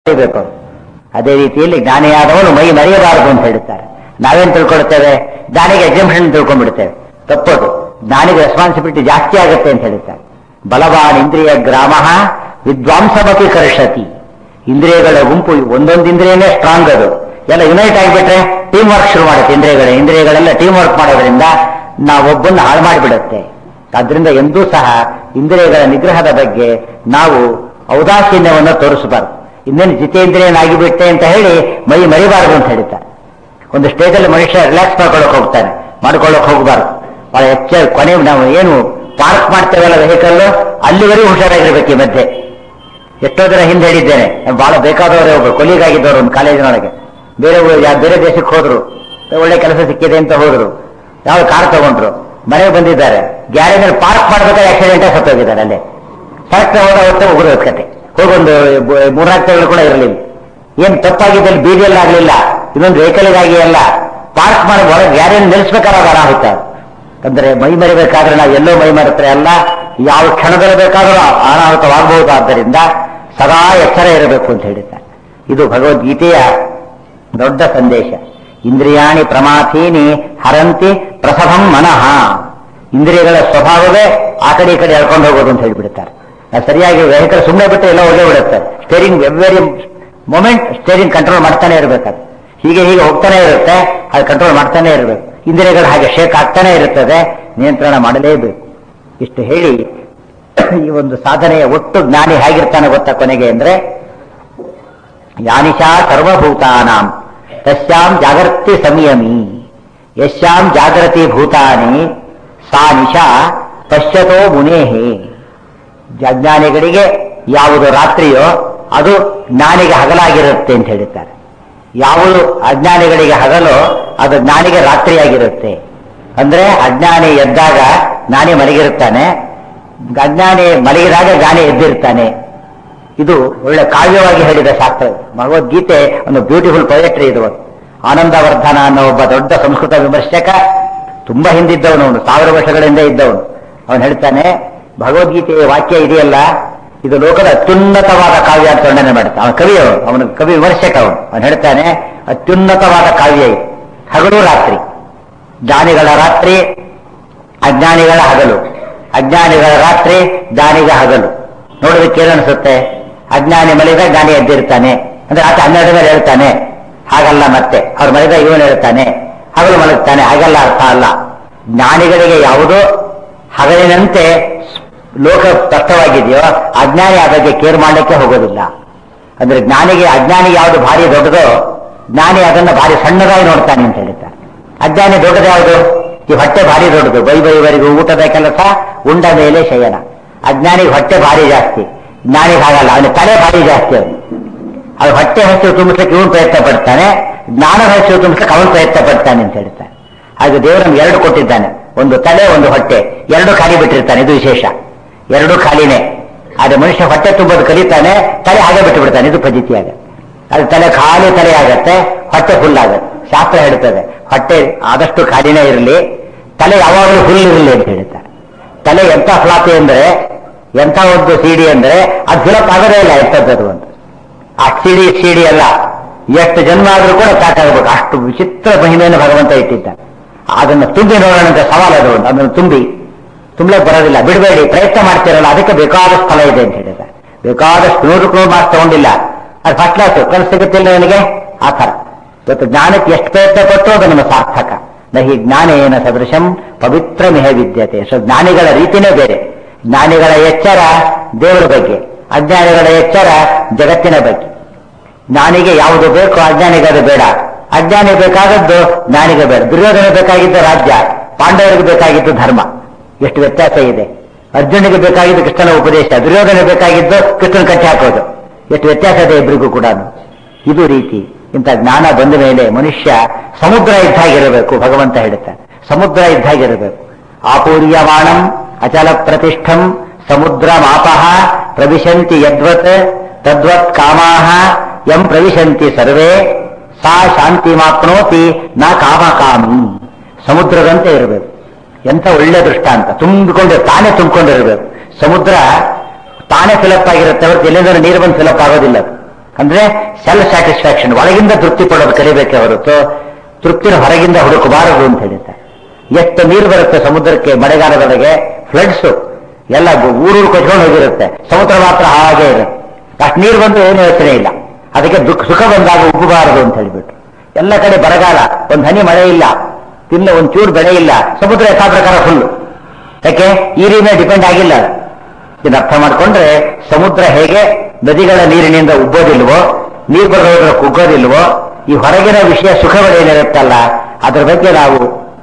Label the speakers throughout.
Speaker 1: ಮರಿಬೇಕು ಅವ್ರು. ಅದೇ ರೀತಿಯಲ್ಲಿ ಜ್ಞಾನಿಯಾದವನು ಮೈ ಮರೆಯಬಾರದು ಅಂತ ಹೇಳ್ತಾರೆ ನಾವೇನ್ ತಿಳ್ಕೊಳ್ತೇವೆ ಜ್ಞಾನಿಗೆ ಎಕ್ಸಿಬಿಷನ್ ತಿಳ್ಕೊಂಡ್ಬಿಡ್ತೇವೆ ತಪ್ಪದು ಜ್ಞಾನಿಗೆ ರೆಸ್ಪಾನ್ಸಿಬಿಲಿಟಿ ಜಾಸ್ತಿ ಆಗುತ್ತೆ ಅಂತ ಹೇಳ್ತಾರೆ ಬಲವಾನ್ ಇಂದ್ರಿಯ ಗ್ರಾಮ ವಿದ್ವಾಂಸಮತಿ ಕರ್ಷತಿ ಇಂದ್ರಿಯಗಳ ಗುಂಪು ಒಂದೊಂದು ಇಂದ್ರಿಯನೇ ಸ್ಟ್ರಾಂಗ್ ಅದು ಎಲ್ಲ ಯುನೈಟ್ ಆಗಿಬಿಟ್ರೆ ಟೀಮ್ ವರ್ಕ್ ಶುರು ಮಾಡುತ್ತೆ ಇಂದ್ರಿಯಗಳ ಇಂದ್ರಿಯಗಳೆಲ್ಲ ಟೀಮ್ ವರ್ಕ್ ಮಾಡೋದ್ರಿಂದ ನಾವೊಬ್ಬನ್ನ ಹಾಳು ಮಾಡಿಬಿಡುತ್ತೆ ಆದ್ರಿಂದ ಎಂದೂ ಸಹ ಇಂದ್ರಿಯಗಳ ನಿಗ್ರಹದ ಬಗ್ಗೆ ನಾವು ಔದಾಸೀನ್ಯವನ್ನು ತೋರಿಸಬಾರದು ಇನ್ನೇನು ಜಿತೇಂದ್ರಿಯನಾಗಿಬಿಟ್ಟೆ ಅಂತ ಹೇಳಿ ಮೈ ಮರಿಬಾರದು ಅಂತ ಹೇಳ್ತಾರೆ ಒಂದು ಸ್ಟೇಜಲ್ಲಿ ಮನುಷ್ಯ ರಿಲ್ಯಾಕ್ಸ್ ಮಾಡ್ಕೊಳ್ಳೋಕೆ ಹೋಗ್ತಾನೆ ಮಾಡ್ಕೊಳ್ಳೋಕೆ ಹೋಗಬಾರ್ದು ಬಹಳ ಹೆಚ್ಚ ಕೊನೆ ನಾವು ಏನು ಪಾರ್ಕ್ ಮಾಡ್ತೇವಲ್ಲ ವೆಹಿಕಲ್ ಅಲ್ಲಿವರೆಗೂ ಹುಷಾರಾಗಿರ್ಬೇಕು ಈ ಮಧ್ಯೆ ಎಷ್ಟೋ ದಿನ ಹಿಂದೆ ಹೇಳಿದ್ದೇನೆ ನಾನು ಬಹಳ ಬೇಕಾದವರೇ ಒಬ್ಬರು ಕೊಲೀಗ್ ಆಗಿದ್ದವರು ಒಂದು ಕಾಲೇಜಿನೊಳಗೆ ಬೇರೆ ಊರು- ಯಾ- ಬೇರೆ ದೇಶಕ್ಕೆ ಹೋದ್ರು ಒಳ್ಳೆ ಕೆಲಸ ಸಿಕ್ಕಿದೆ ಅಂತ ಹೋದ್ರು ಯಾವ ಕಾರ್ ತಗೊಂಡ್ರು ಮನೆಗೆ ಬಂದಿದ್ದಾರೆ ಗ್ಯಾರೇಜ್ ಪಾರ್ಕ್ ಮಾಡ್ಬೇಕಾದ್ರೆ ಆಕ್ಸಿಡೆಂಟ್ ಸತ್ತೋಗಿದ್ದಾರೆ ಅಲ್ಲೇ ಕರೆಕ್ಟ್ ಹೋದ ಹೊತ್ತು ಹೋಗೋದು ಕತೆ ಹೋಗೊಂದು ಬ- ಮೂರ್ನಾಲ್ಕು ತಿಂಗಳು ಕೂಡ ಇರಲಿಲ್ಲ ಏನ್ ತಪ್ಪಾಗಿದ್ದಲ್ಲಿ ಬೀದಿಯಲ್ಲಿ ಆಗ್ಲಿಲ್ಲ ಇನ್ನೊಂದು ವೆಹಿಕಲ್ಗಾಗಿ ಅಲ್ಲ ಪಾರ್ಕ್ ಮಾಡಿ ಒಳಗೆ ಗ್ಯಾರೇಜ್ ನಿಲ್ಲಿಸ್ಬೇಕಾದ್ರೆ ಅದು ಅನಾಹುತ ಅಂದ್ರೆ ಮೈ ಮರಿಬೇಕಾದ್ರೆ ನಾವು ಎಲ್ಲೋ ಮೈ ಮರೆತ್ರೆ ಅಲ್ಲ ಯಾವ ಕ್ಷಣದಲ್ಲಿ ಬೇಕಾದರೂ ಅನಾಹುತವಾಗಬಹುದು ಆದ್ದರಿಂದ ಸದಾ ಎಚ್ಚರ ಇರಬೇಕು ಅಂತ ಹೇಳಿದ್ದಾರೆ ಇದು ಭಗವದ್ಗೀತೆಯ ದೊಡ್ಡ ಸಂದೇಶ ಇಂದ್ರಿಯಾಣಿ ಪ್ರಮಾಥೀನಿ ಹರಂತಿ ಪ್ರಸಭಂ ಮನಃ ಇಂದ್ರಿಯಗಳ ಸ್ವಭಾವವೇ ಆ ಕಡೆ ಈ ಕಡೆ ಎಳ್ಕೊಂಡು ಹೋಗೋದು ಅಂತ ಹೇಳಿಬಿಡ್ತಾರೆ ನಾವು ಸರಿಯಾಗಿ ವೆಹಿಕಲ್ ಸುಮ್ಮನೆ ಬಿಟ್ಟು ಎಲ್ಲ ಹೋಗೇ ಬಿಡುತ್ತೆ steering every moment steering control ಮಾಡ್ತಾನೆ ಇರಬೇಕಾದ್ರೆ ಹೀಗೆ ಹೀಗೆ ಹೋಗ್ತಾನೆ ಇರುತ್ತೆ ಅದು ಕಂಟ್ರೋಲ್ ಮಾಡ್ತಾನೆ ಇರಬೇಕು ಇಂದ್ರಿಯಗಳು ಹಾಗೆ ಶೇಕ್ ಆಗ್ತಾನೆ ಇರುತ್ತದೆ ನಿಯಂತ್ರಣ ಮಾಡಲೇಬೇಕು ಇಷ್ಟು ಹೇಳಿ ಈ ಒಂದು ಸಾಧನೆಯ ಒಟ್ಟು ಜ್ಞಾನಿ ಹೇಗಿರ್ತಾನೆ ಗೊತ್ತಾ ಕೊನೆಗೆ ಅಂದ್ರೆ ಯಾನಿಶಾ ಸರ್ವಭೂತಾನಾಂ ತಸ್ಯಾಂ ಜಾಗರ್ತಿ ಸಂಯಮಿ ಯಶ್ಯಾಂ ಜಾಗೃತಿ ಭೂತಾನಿ ಸಾ ನಿಶಾ ಪಶ್ಯತೋ ಮುನೇಹೇ ಅಜ್ಞಾನಿಗಳಿಗೆ ಯಾವುದು ರಾತ್ರಿಯೋ ಅದು ಜ್ಞಾನಿಗೆ ಹಗಲಾಗಿರುತ್ತೆ ಅಂತ ಹೇಳಿದ್ದಾರೆ ಯಾವುದು ಅಜ್ಞಾನಿಗಳಿಗೆ ಹಗಲು ಅದು ಜ್ಞಾನಿಗೆ ರಾತ್ರಿಯಾಗಿರುತ್ತೆ ಅಂದ್ರೆ ಅಜ್ಞಾನಿ ಎದ್ದಾಗ ಜ್ಞಾನಿ ಮಲಗಿರುತ್ತಾನೆ ಅಜ್ಞಾನಿ ಮಲಗಿದಾಗ ಜ್ಞಾನಿ ಎದ್ದಿರ್ತಾನೆ ಇದು ಒಳ್ಳೆ ಕಾವ್ಯವಾಗಿ ಹೇಳಿದ ಶಾಸ್ತ್ರ ಇದು. ಭಗವದ್ಗೀತೆ ಒಂದು ಬ್ಯೂಟಿಫುಲ್ ಪೊಯೆಟ್ರಿ ಇದು ಒಂದು. ಆನಂದವರ್ಧನ ಅನ್ನೋ ಒಬ್ಬ ದೊಡ್ಡ ಸಂಸ್ಕೃತ ವಿಮರ್ಶಕ ತುಂಬಾ ಹಿಂದಿದ್ದವನು ಅವನು ಸಾವಿರ ವರ್ಷಗಳಿಂದ ಇದ್ದವನು ಅವನು ಹೇಳ್ತಾನೆ ಭಗವದ್ಗೀತೆಯ ವಾಕ್ಯ ಇದೆಯಲ್ಲ ಇದು ಲೋಕದ ಅತ್ಯುನ್ನತವಾದ ಕಾವ್ಯ ಅಂತ ವರ್ಣನೆ ಮಾಡ್ತಾನೆ ಅವನ ಕವಿ ಅವನು ಅವನ ಕವಿ ವಿಮರ್ಶಕ ಅವನು ಅವನು ಹೇಳ್ತಾನೆ ಅತ್ಯುನ್ನತವಾದ ಕಾವ್ಯ ಇದು ಹಗಲು ರಾತ್ರಿ ಜ್ಞಾನಿಗಳ ರಾತ್ರಿ ಅಜ್ಞಾನಿಗಳ ಹಗಲು ಅಜ್ಞಾನಿಗಳ ರಾತ್ರಿ ಜ್ಞಾನಿಗ ಹಗಲು ನೋಡೋದಕ್ಕೆ ಏನನ್ಸುತ್ತೆ ಅಜ್ಞಾನಿ ಮಲಿದ ಜ್ಞಾನಿ ಎದ್ದಿರ್ತಾನೆ ಅಂದ್ರೆ ಆತ ಹನ್ನೆರಡು ಮೇಲೆ ಹೇಳ್ತಾನೆ ಹಾಗಲ್ಲ ಮತ್ತೆ ಅವ್ರು ಮಲಿದ ಇವನು ಹೇಳ್ತಾನೆ ಹಗಲು ಮಲಗ್ತಾನೆ ಹಾಗಲ್ಲ ಅರ್ಥ ಅಲ್ಲ ಜ್ಞಾನಿಗಳಿಗೆ ಯಾವುದೋ ಹಗಲಿನಂತೆ ಲೋಕ ಸ್ಪಷ್ಟವಾಗಿದೆಯೋ ಅಜ್ಞಾನಿ ಆ ಬಗ್ಗೆ ಕೇರ್ ಮಾಡಲಿಕ್ಕೆ ಹೋಗೋದಿಲ್ಲ ಅಂದ್ರೆ ಜ್ಞಾನಿಗೆ ಅಜ್ಞಾನಿಗೆ ಯಾವುದು ಭಾರಿ ದೊಡ್ಡದೋ ಜ್ಞಾನಿ ಅದನ್ನ ಭಾರಿ ಸಣ್ಣದಾಗಿ ನೋಡ್ತಾನೆ ಅಂತ ಹೇಳ್ತಾರೆ ಅಜ್ಞಾನಿ ದೊಡ್ಡದು ಯಾವುದು ಈ ಹೊಟ್ಟೆ ಭಾರಿ ದೊಡ್ಡದು ಬೈ ಬೈವರೆಗೂ ಊಟದ ಕೆಲಸ ಉಂಡ ಮೇಲೆ ಶಯನ ಅಜ್ಞಾನಿಗೆ ಹೊಟ್ಟೆ ಭಾರಿ ಜಾಸ್ತಿ ಜ್ಞಾನಿಗೆ ಹಾಗಲ್ಲ ಅವನ ತಲೆ ಭಾರಿ ಜಾಸ್ತಿ ಅವನು ಅದು ಹೊಟ್ಟೆ ಹಸಿವು ತುಂಬಿಸ್ಲಿಕ್ಕೆ ಇವನು ಪ್ರಯತ್ನ ಪಡ್ತಾನೆ ಜ್ಞಾನ ಹಸಿವು ತುಂಬಿಸ್ಲಿಕ್ಕೆ ಅವನು ಪ್ರಯತ್ನ ಪಡ್ತಾನೆ ಅಂತ ಹೇಳ್ತಾನೆ ಹಾಗೆ ದೇವರು ನಮ್ಗೆ ಎರಡು ಕೊಟ್ಟಿದ್ದಾನೆ ಒಂದು ತಲೆ ಒಂದು ಹೊಟ್ಟೆ ಎರಡು ಖಾಲಿ ಬಿಟ್ಟಿರ್ತಾನೆ ಇದು ವಿಶೇಷ ಎರಡು ಖಾಲಿನೇ ಆದ್ರೆ ಮನುಷ್ಯ ಹೊಟ್ಟೆ ತುಂಬೋದು ಕಲಿತಾನೆ ತಲೆ ಹಾಗೆ ಬಿಟ್ಟು ಬಿಡ್ತಾನೆ ಇದು ಪದ್ಧತಿಯಾಗ ಅದು ತಲೆ ಖಾಲಿ ತಲೆ ಆಗತ್ತೆ ಹೊಟ್ಟೆ ಫುಲ್ ಆಗತ್ತೆ ಶಾಸ್ತ್ರ ಹೇಳ್ತದೆ ಹೊಟ್ಟೆ ಆದಷ್ಟು ಖಾಲಿನೇ ಇರಲಿ ತಲೆ ಯಾವಾಗಲೂ ಫುಲ್ ಇರಲಿ ಅಂತ ಹೇಳ್ತಾರೆ ತಲೆ ಎಂತ ಫ್ಲಾಪಿ ಅಂದ್ರೆ ಎಂತ ಒಂದು ಸಿಡಿ ಅಂದ್ರೆ ಅದು ಫಿಲಪ್ ಆಗೋದೇ ಇಲ್ಲ ಎಂಥದ್ದು ಅಂತ ಆ ಸಿಡಿ ಸಿಡಿ ಅಲ್ಲ ಎಷ್ಟು ಜನ್ಮ ಆದ್ರೂ ಕೂಡ ಸಾಕಾಗಬೇಕು ಅಷ್ಟು ವಿಚಿತ್ರ ಮಹಿಮೆಯನ್ನು ಭಗವಂತ ಇಟ್ಟಿದ್ದಾನೆ ಅದನ್ನು ತುಂಬಿ ನೋಡೋಣ ಅಂತ ಸವಾಲು ಅದು ಒಂದು ಅದನ್ನು ತುಂಬಿ ತುಂಬಲಕ್ಕೆ ಬರೋದಿಲ್ಲ ಬಿಡಬೇಡಿ ಪ್ರಯತ್ನ ಮಾಡ್ತಿರಲ್ಲ ಅದಕ್ಕೆ ಬೇಕಾದಷ್ಟು ಫಲ ಇದೆ ಅಂತ ಹೇಳಿದ್ದಾರೆ ಬೇಕಾದಷ್ಟು ನೂರು ನೂರು ಮಾರ್ಕ್ಸ್ ತಗೊಂಡಿಲ್ಲ ಅದು ಫಸ್ಟ್ ಕ್ಲಾಸ್ ಕಲ್ ಸಿಗುತ್ತಿಲ್ಲ ನನಗೆ ಆ ಥರ ಇವತ್ತು ಜ್ಞಾನಕ್ಕೆ ಎಷ್ಟು ಪ್ರಯತ್ನ ಪಟ್ಟು ಅದು ನಮ್ಮ ಸಾರ್ಥಕ ನಹಿ ಜ್ಞಾನೇನ ಸದೃಶಂ ಪವಿತ್ರ ಮಿಹ ವಿದ್ಯತೆ ಸೊ ಜ್ಞಾನಿಗಳ ರೀತಿನೇ ಬೇರೆ ಜ್ಞಾನಿಗಳ ಎಚ್ಚರ ದೇವರ ಬಗ್ಗೆ ಅಜ್ಞಾನಿಗಳ ಎಚ್ಚರ ಜಗತ್ತಿನ ಬಗ್ಗೆ ಜ್ಞಾನಿಗೆ ಯಾವುದು ಬೇಕು ಅಜ್ಞಾನಿಗೆ ಅದು ಬೇಡ ಅಜ್ಞಾನಿ ಬೇಕಾದದ್ದು ಜ್ಞಾನಿಗೆ ಬೇಡ ದುರ್ಯೋಧನ ಬೇಕಾಗಿದ್ದು ರಾಜ್ಯ ಪಾಂಡವರಿಗೆ ಬೇಕಾಗಿದ್ದು ಧರ್ಮ ಎಷ್ಟು ವ್ಯತ್ಯಾಸ ಇದೆ ಅರ್ಜುನಿಗೆ ಬೇಕಾಗಿದ್ದು ಕೃಷ್ಣನ ಉಪದೇಶ ದುರ್ಯೋಧನ ಬೇಕಾಗಿದ್ದು ಕೃಷ್ಣನ ಕಟ್ಟಿ ಹಾಕೋದು ಎಷ್ಟು ವ್ಯತ್ಯಾಸ ಇದೆ ಇಬ್ಬರಿಗೂ ಕೂಡ ಇದು ರೀತಿ ಇಂಥ ಜ್ಞಾನ ಬಂದ ಮೇಲೆ ಮನುಷ್ಯ ಸಮುದ್ರ ಇದ್ದಾಗಿರಬೇಕು ಭಗವಂತ ಹೇಳುತ್ತಾನೆ ಸಮುದ್ರ ಇದ್ದಾಗಿರಬೇಕು ಆಪೂರ್ಯಮಾಣಂ ಅಚಲ ಪ್ರತಿಷ್ಠಂ ಸಮುದ್ರ ಮಾಪಃ ಪ್ರವಿಶಂತಿ ಯದ್ವತ್ ತದ್ವತ್ ಕಾಮಾಹ ಎಂ ಪ್ರವಿಶಂತಿ ಸರ್ವೇ ಸಾ ಶಾಂತಿ ಮಾಪ್ನೋತಿ ನಾ ಕಾಮಕಾಮಿ ಸಮುದ್ರದಂತೆ ಇರಬೇಕು ಎಂತ ಒಳ್ಳೆ ದೃಷ್ಟಾಂತ ತುಂಬಿಕೊಂಡು ತಾನೇ ತುಂಬಿಕೊಂಡಿರಬೇಕು ಸಮುದ್ರ ತಾನೇ ಫಿಲಪ್ ಆಗಿರುತ್ತೆ ಹೊರತು ಎಲ್ಲಿಂದ ನೀರು ಬಂದು ಫಿಲಪ್ ಆಗೋದಿಲ್ಲ ಅದು. ಅಂದ್ರೆ ಸೆಲ್ಫ್ ಸ್ಯಾಟಿಸ್ಫ್ಯಾಕ್ಷನ್ ಒಳಗಿಂದ ತೃಪ್ತಿ ಪಡೋದು ಕರಿಬೇಕೆ ಹೊರತು ತೃಪ್ತಿನ ಹೊರಗಿಂದ ಹುಡುಕಬಾರದು ಅಂತ ಹೇಳಿದ್ದಾರೆ ಎಷ್ಟು ನೀರು ಬರುತ್ತೆ ಸಮುದ್ರಕ್ಕೆ ಮಳೆಗಾಲದೊಳಗೆ ಫ್ಲಡ್ಸ್ ಎಲ್ಲ ಊರೂರು ಕೊಚ್ಕೊಂಡು ಹೋಗಿರುತ್ತೆ ಸಮುದ್ರ ಮಾತ್ರ ಹಾಗೆ ಇರುತ್ತೆ ಅಷ್ಟು ನೀರು ಬಂದು ಏನು ಯೋಚನೆ ಇಲ್ಲ ಅದಕ್ಕೆ ದುಃಖ ಸುಖ ಬಂದಾಗ ಉಬ್ಬಬಾರದು ಅಂತ ಹೇಳಿಬಿಟ್ಟು ಎಲ್ಲ ಕಡೆ ಬರಗಾಲ ಒಂದು ಹನಿ ಮಳೆ ಇಲ್ಲ ತಿನ್ನ ಒಂದು ಚೂರು ಬೆಳೆ ಇಲ್ಲ ಸಮುದ್ರ ಯಥಾ ಪ್ರಕಾರ ಫುಲ್ಲು ಯಾಕೆ ನೀರಿನ ಡಿಪೆಂಡ್ ಆಗಿಲ್ಲ ಅದು. ಇದನ್ನ ಅರ್ಥ ಮಾಡ್ಕೊಂಡ್ರೆ ಸಮುದ್ರ ಹೇಗೆ ನದಿಗಳ ನೀರಿನಿಂದ ಉಬ್ಬೋದಿಲ್ವೋ ನೀರು ಬರೋದ್ರ ಕುಗ್ಗೋದಿಲ್ವೋ ಈ ಹೊರಗಿನ ವಿಷಯ ಸುಖಗಳೇನಿರುತ್ತಲ್ಲ ಅದ್ರ ಬಗ್ಗೆ ನಾವು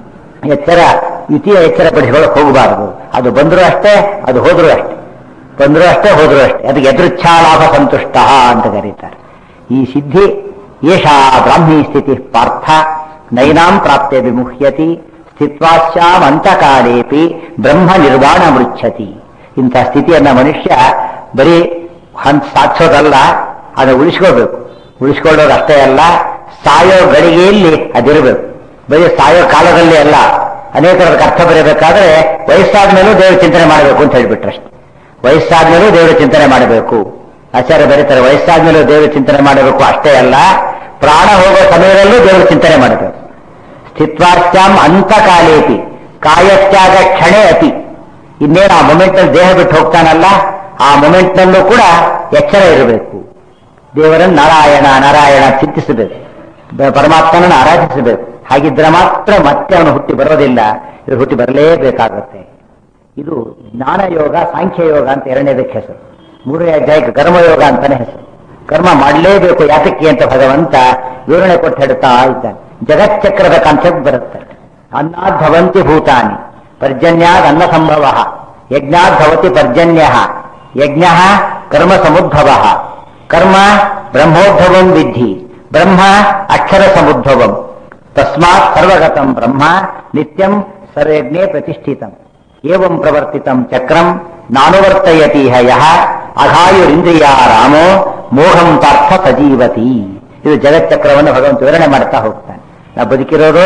Speaker 1: ಎಚ್ಚರ ಯುತಿಯ ಎಚ್ಚರ ಪಡಿಸಿಕೊಳ್ಳಕ್ಕೆ ಹೋಗಬಾರದು ಅದು ಬಂದರೂ ಅಷ್ಟೇ ಅದು ಹೋದರೂ ಅಷ್ಟೇ ಬಂದರೂ ಅಷ್ಟೇ ಹೋದರೂ ಅಷ್ಟೇ ಅದಕ್ಕೆ ಎದೃಚ್ಛಾ ಲಾಭ ಸಂತುಷ್ಟ ಅಂತ ಕರೀತಾರೆ ಈ ಸಿದ್ಧಿ ಏಷಾ ಬ್ರಾಹ್ಮೀ ಸ್ಥಿತಿ ಪಾರ್ಥ ನೈನಾಂ ಪ್ರಾಪ್ತೆ ವಿಮುಹ್ಯತಿ ಸ್ಥಿತ್ವಾಶ್ಯಾಮ್ ಅಂತಕಾಲೇಪಿ ಬ್ರಹ್ಮ ನಿರ್ವಾಣ ಮೃಚ್ಛತಿ ಇಂಥ ಸ್ಥಿತಿಯನ್ನ ಮನುಷ್ಯ ಬರೀ ಹಂತ ಸಾಧಿಸೋದಲ್ಲ ಅದನ್ನು ಉಳಿಸ್ಕೋಬೇಕು ಉಳಿಸ್ಕೊಳ್ಳೋದು ಅಷ್ಟೇ ಅಲ್ಲ ಸಾಯೋ ಗಳಿಗೆಯಲ್ಲಿ ಅದಿರಬೇಕು ಬರೀ ಸಾಯೋ ಕಾಲದಲ್ಲಿ ಅಲ್ಲ ಅನೇಕರ ಅರ್ಥ ಬರೀಬೇಕಾದ್ರೆ ವಯಸ್ಸಾದ ಮೇಲೂ ದೇವರ ಚಿಂತನೆ ಮಾಡಬೇಕು ಅಂತ ಹೇಳ್ಬಿಟ್ರಷ್ಟೆ ವಯಸ್ಸಾದ ಮೇಲೂ ದೇವರ ಚಿಂತನೆ ಮಾಡಬೇಕು ಆಚಾರ್ಯ ಬರೀತಾರೆ ವಯಸ್ಸಾದ ಮೇಲೂ ದೇವರ ಚಿಂತನೆ ಮಾಡಬೇಕು ಅಷ್ಟೇ ಅಲ್ಲ ಪ್ರಾಣ ಹೋಗೋ ಸಮಯದಲ್ಲೂ ದೇವರ ಚಿಂತನೆ ಮಾಡಬೇಕು ಸ್ಥಿತ್ವಾಶ್ಚಾಂ ಅಂತಕಾಲೇಪಿ ಕಾಯತ್ಯಾಗ ಕ್ಷಣೆ ಅತಿ ಇನ್ನೇನು ಆ ಮೊಮೆಂಟಲ್ಲಿ ದೇಹ ಬಿಟ್ಟು ಹೋಗ್ತಾನಲ್ಲ ಆ ಮೊಮೆಂಟ್ನಲ್ಲೂ ಕೂಡ ಎಚ್ಚರ ಇರಬೇಕು ದೇವರನ್ನು ನಾರಾಯಣ ನಾರಾಯಣ ಚಿಂತಿಸಬೇಕು ಬ- ಪರಮಾತ್ಮನನ್ನು ಆರಾಧಿಸಬೇಕು ಹಾಗಿದ್ರೆ ಮಾತ್ರ ಮತ್ತೆ ಅವನು ಹುಟ್ಟಿ ಬರೋದಿಲ್ಲ ಇದು ಹುಟ್ಟಿ ಬರಲೇಬೇಕಾಗುತ್ತೆ ಇದು ಜ್ಞಾನಯೋಗ ಸಾಂಖ್ಯಯೋಗ ಅಂತ ಎರಡನೇದಕ್ಕೆ ಹೆಸರು ಮೂರನೇ ಅಧ್ಯಾಯಕ್ಕೆ ಕರ್ಮಯೋಗ ಅಂತಾನೆ ಹೆಸರು ಕರ್ಮ ಮಾಡಲೇಬೇಕು ಯಾತಕ್ಕೆ ಅಂತ ಭಗವಂತ ವಿವರಣೆ ಕೊಟ್ಟು ಹೇಳ್ತಾ ಇದ್ದಾನೆ ಜಗಚ್ಚಕ್ರದ ಕಾನ್ಸೆಪ್ಟ್ ಬರುತ್ತೆ ಅನ್ನಾದ್ ಭವಂತಿ ಭೂತಾನಿ ಪರ್ಜನ್ಯಾದ್ ಅನ್ನ ಸಂಭವ ಯಜ್ಞಾದ್ ಭವತಿ ಪರ್ಜನ್ಯ ಯಜ್ಞ ಕರ್ಮ ಸಮುದ್ಭವ ಕರ್ಮ ಬ್ರಹ್ಮೋದ್ಭವಂ ವಿಧಿ ಬ್ರಹ್ಮ ಅಕ್ಷರ ಸಮುದ್ಭವಂ ತಸ್ಮಾತ್ ಸರ್ವಗತಂ ಬ್ರಹ್ಮ ನಿತ್ಯಂ ಸರ್ವಜ್ಞೆ ಪ್ರತಿಷ್ಠಿತಂ ಏವಂ ಪ್ರವರ್ತಿತಂ ಚಕ್ರಂ ನಾನುವರ್ತಯತಿ ಯಹ ಅಘಾಯುರಿಂದ್ರಿಯ ರಾಮೋ ಮೋಹಂ ಪಾರ್ಥ ಸಜೀವತಿ ಇದು ಜಗಚ್ಚಕ್ರವನ್ನು ಭಗವಂತ ವಿವರಣೆ ಮಾಡ್ತಾ ಹೋಗ್ತಾನೆ ನಾವು ಬದುಕಿರೋದು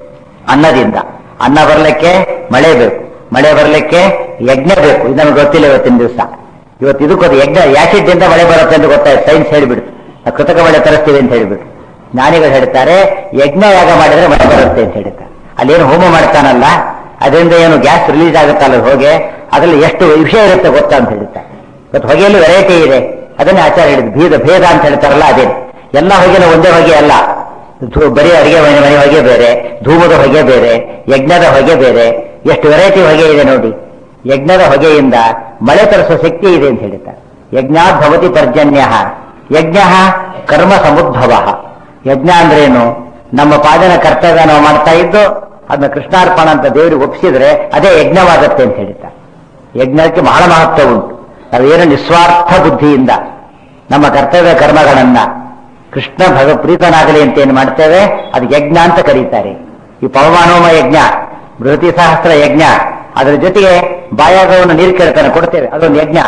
Speaker 1: ಅನ್ನದಿಂದ ಅನ್ನ ಬರಲಿಕ್ಕೆ ಮಳೆ ಬೇಕು ಮಳೆ ಬರಲಿಕ್ಕೆ ಯಜ್ಞ ಬೇಕು ಇದು ನಮಗೆ ಗೊತ್ತಿಲ್ಲ ಇವತ್ತಿನ ದಿವಸ ಇವತ್ತು ಇದಕ್ಕೋದು ಯಜ್ಞ ಆಸಿಡ್ ಇಂದ ಮಳೆ ಬರುತ್ತೆ ಅಂತ ಗೊತ್ತಾಯ್ತು ಸೈನ್ಸ್ ಹೇಳಿಬಿಡ್ತು ನಾವು ಕೃತಕ ಮಳೆ ತರಿಸ್ತೀವಿ ಅಂತ ಹೇಳಿಬಿಟ್ಟು ಜ್ಞಾನಿಗಳು ಹೇಳ್ತಾರೆ ಯಜ್ಞ ಯಾಗ ಮಾಡಿದ್ರೆ ಮಳೆ ಬರುತ್ತೆ ಅಂತ ಹೇಳ್ತಾರೆ ಅಲ್ಲೇನು ಹೋಮ ಮಾಡ್ತಾನಲ್ಲ ಅದರಿಂದ ಏನು ಗ್ಯಾಸ್ ರಿಲೀಸ್ ಆಗುತ್ತಲ್ಲ ಹೋಗಿ ಅದರಲ್ಲಿ ಎಷ್ಟು ವಿಷಯ ಇರುತ್ತೆ ಗೊತ್ತಾ ಅಂತ ಹೇಳ್ತಾರೆ ಇವತ್ತು ಹೊಗೆಯಲ್ಲಿ ವೆರೈಟಿ ಇದೆ ಅದನ್ನೇ ಆಚಾರ ಹೇಳಿದ್ರು ಭೇದ ಭೇದ ಅಂತ ಹೇಳ್ತಾರಲ್ಲ ಅದೇ ಎಲ್ಲ ಹೊಗೆನ ಒಂದೇ ಹೊಗೆ ಅಲ್ಲ ಧೂ- ಬರೀ ಅಡಿಗೆ ಮನೆ ಮನೆ ಹೊಗೆ ಬೇರೆ ಧೂಮದ ಹೊಗೆ ಬೇರೆ ಯಜ್ಞದ ಹೊಗೆ ಬೇರೆ ಎಷ್ಟು ವೆರೈಟಿ ಹೊಗೆ ಇದೆ ನೋಡಿ ಯಜ್ಞದ ಹೊಗೆಯಿಂದ ಮಳೆ ತರಿಸುವ ಶಕ್ತಿ ಇದೆ ಅಂತ ಹೇಳ್ತಾರೆ ಯಜ್ಞಾತ್ ಭವತಿ ಪರ್ಜನ್ಯ ಯಜ್ಞ ಕರ್ಮ ಸಮುದ್ಭವ ಯಜ್ಞ ಅಂದ್ರೇನು ನಮ್ಮ ಪಾದನ ಕರ್ತವ್ಯ ನಾವು ಮಾಡ್ತಾ ಇದ್ದು ಅದನ್ನ ಕೃಷ್ಣಾರ್ಪಣ ಅಂತ ದೇವರಿಗೆ ಒಪ್ಪಿಸಿದ್ರೆ ಅದೇ ಯಜ್ಞವಾಗತ್ತೆ ಅಂತ ಹೇಳ್ತಾರೆ ಯಜ್ಞಕ್ಕೆ ಬಹಳ ಮಹತ್ವ ಉಂಟು ನಾವೇನು ನಿಸ್ವಾರ್ಥ ಬುದ್ಧಿಯಿಂದ ನಮ್ಮ ಕರ್ತವ್ಯ ಕರ್ಮಗಳನ್ನ ಕೃಷ್ಣ ಭಗ ಪ್ರೀತನಾಗಲಿ ಅಂತ ಏನು ಮಾಡ್ತೇವೆ ಅದು ಯಜ್ಞ ಅಂತ ಕರೀತಾರೆ ಈ ಪವಮಾನೋಮ ಯಜ್ಞ ಬೃಹತಿ ಸಹಸ್ರ ಯಜ್ಞ ಅದರ ಜೊತೆಗೆ ಬಾಯಾಗವನ್ನು ನೀರು ಕೆಡ್ತಾನೆ ಕೊಡ್ತೇವೆ ಅದೊಂದು ಯಜ್ಞ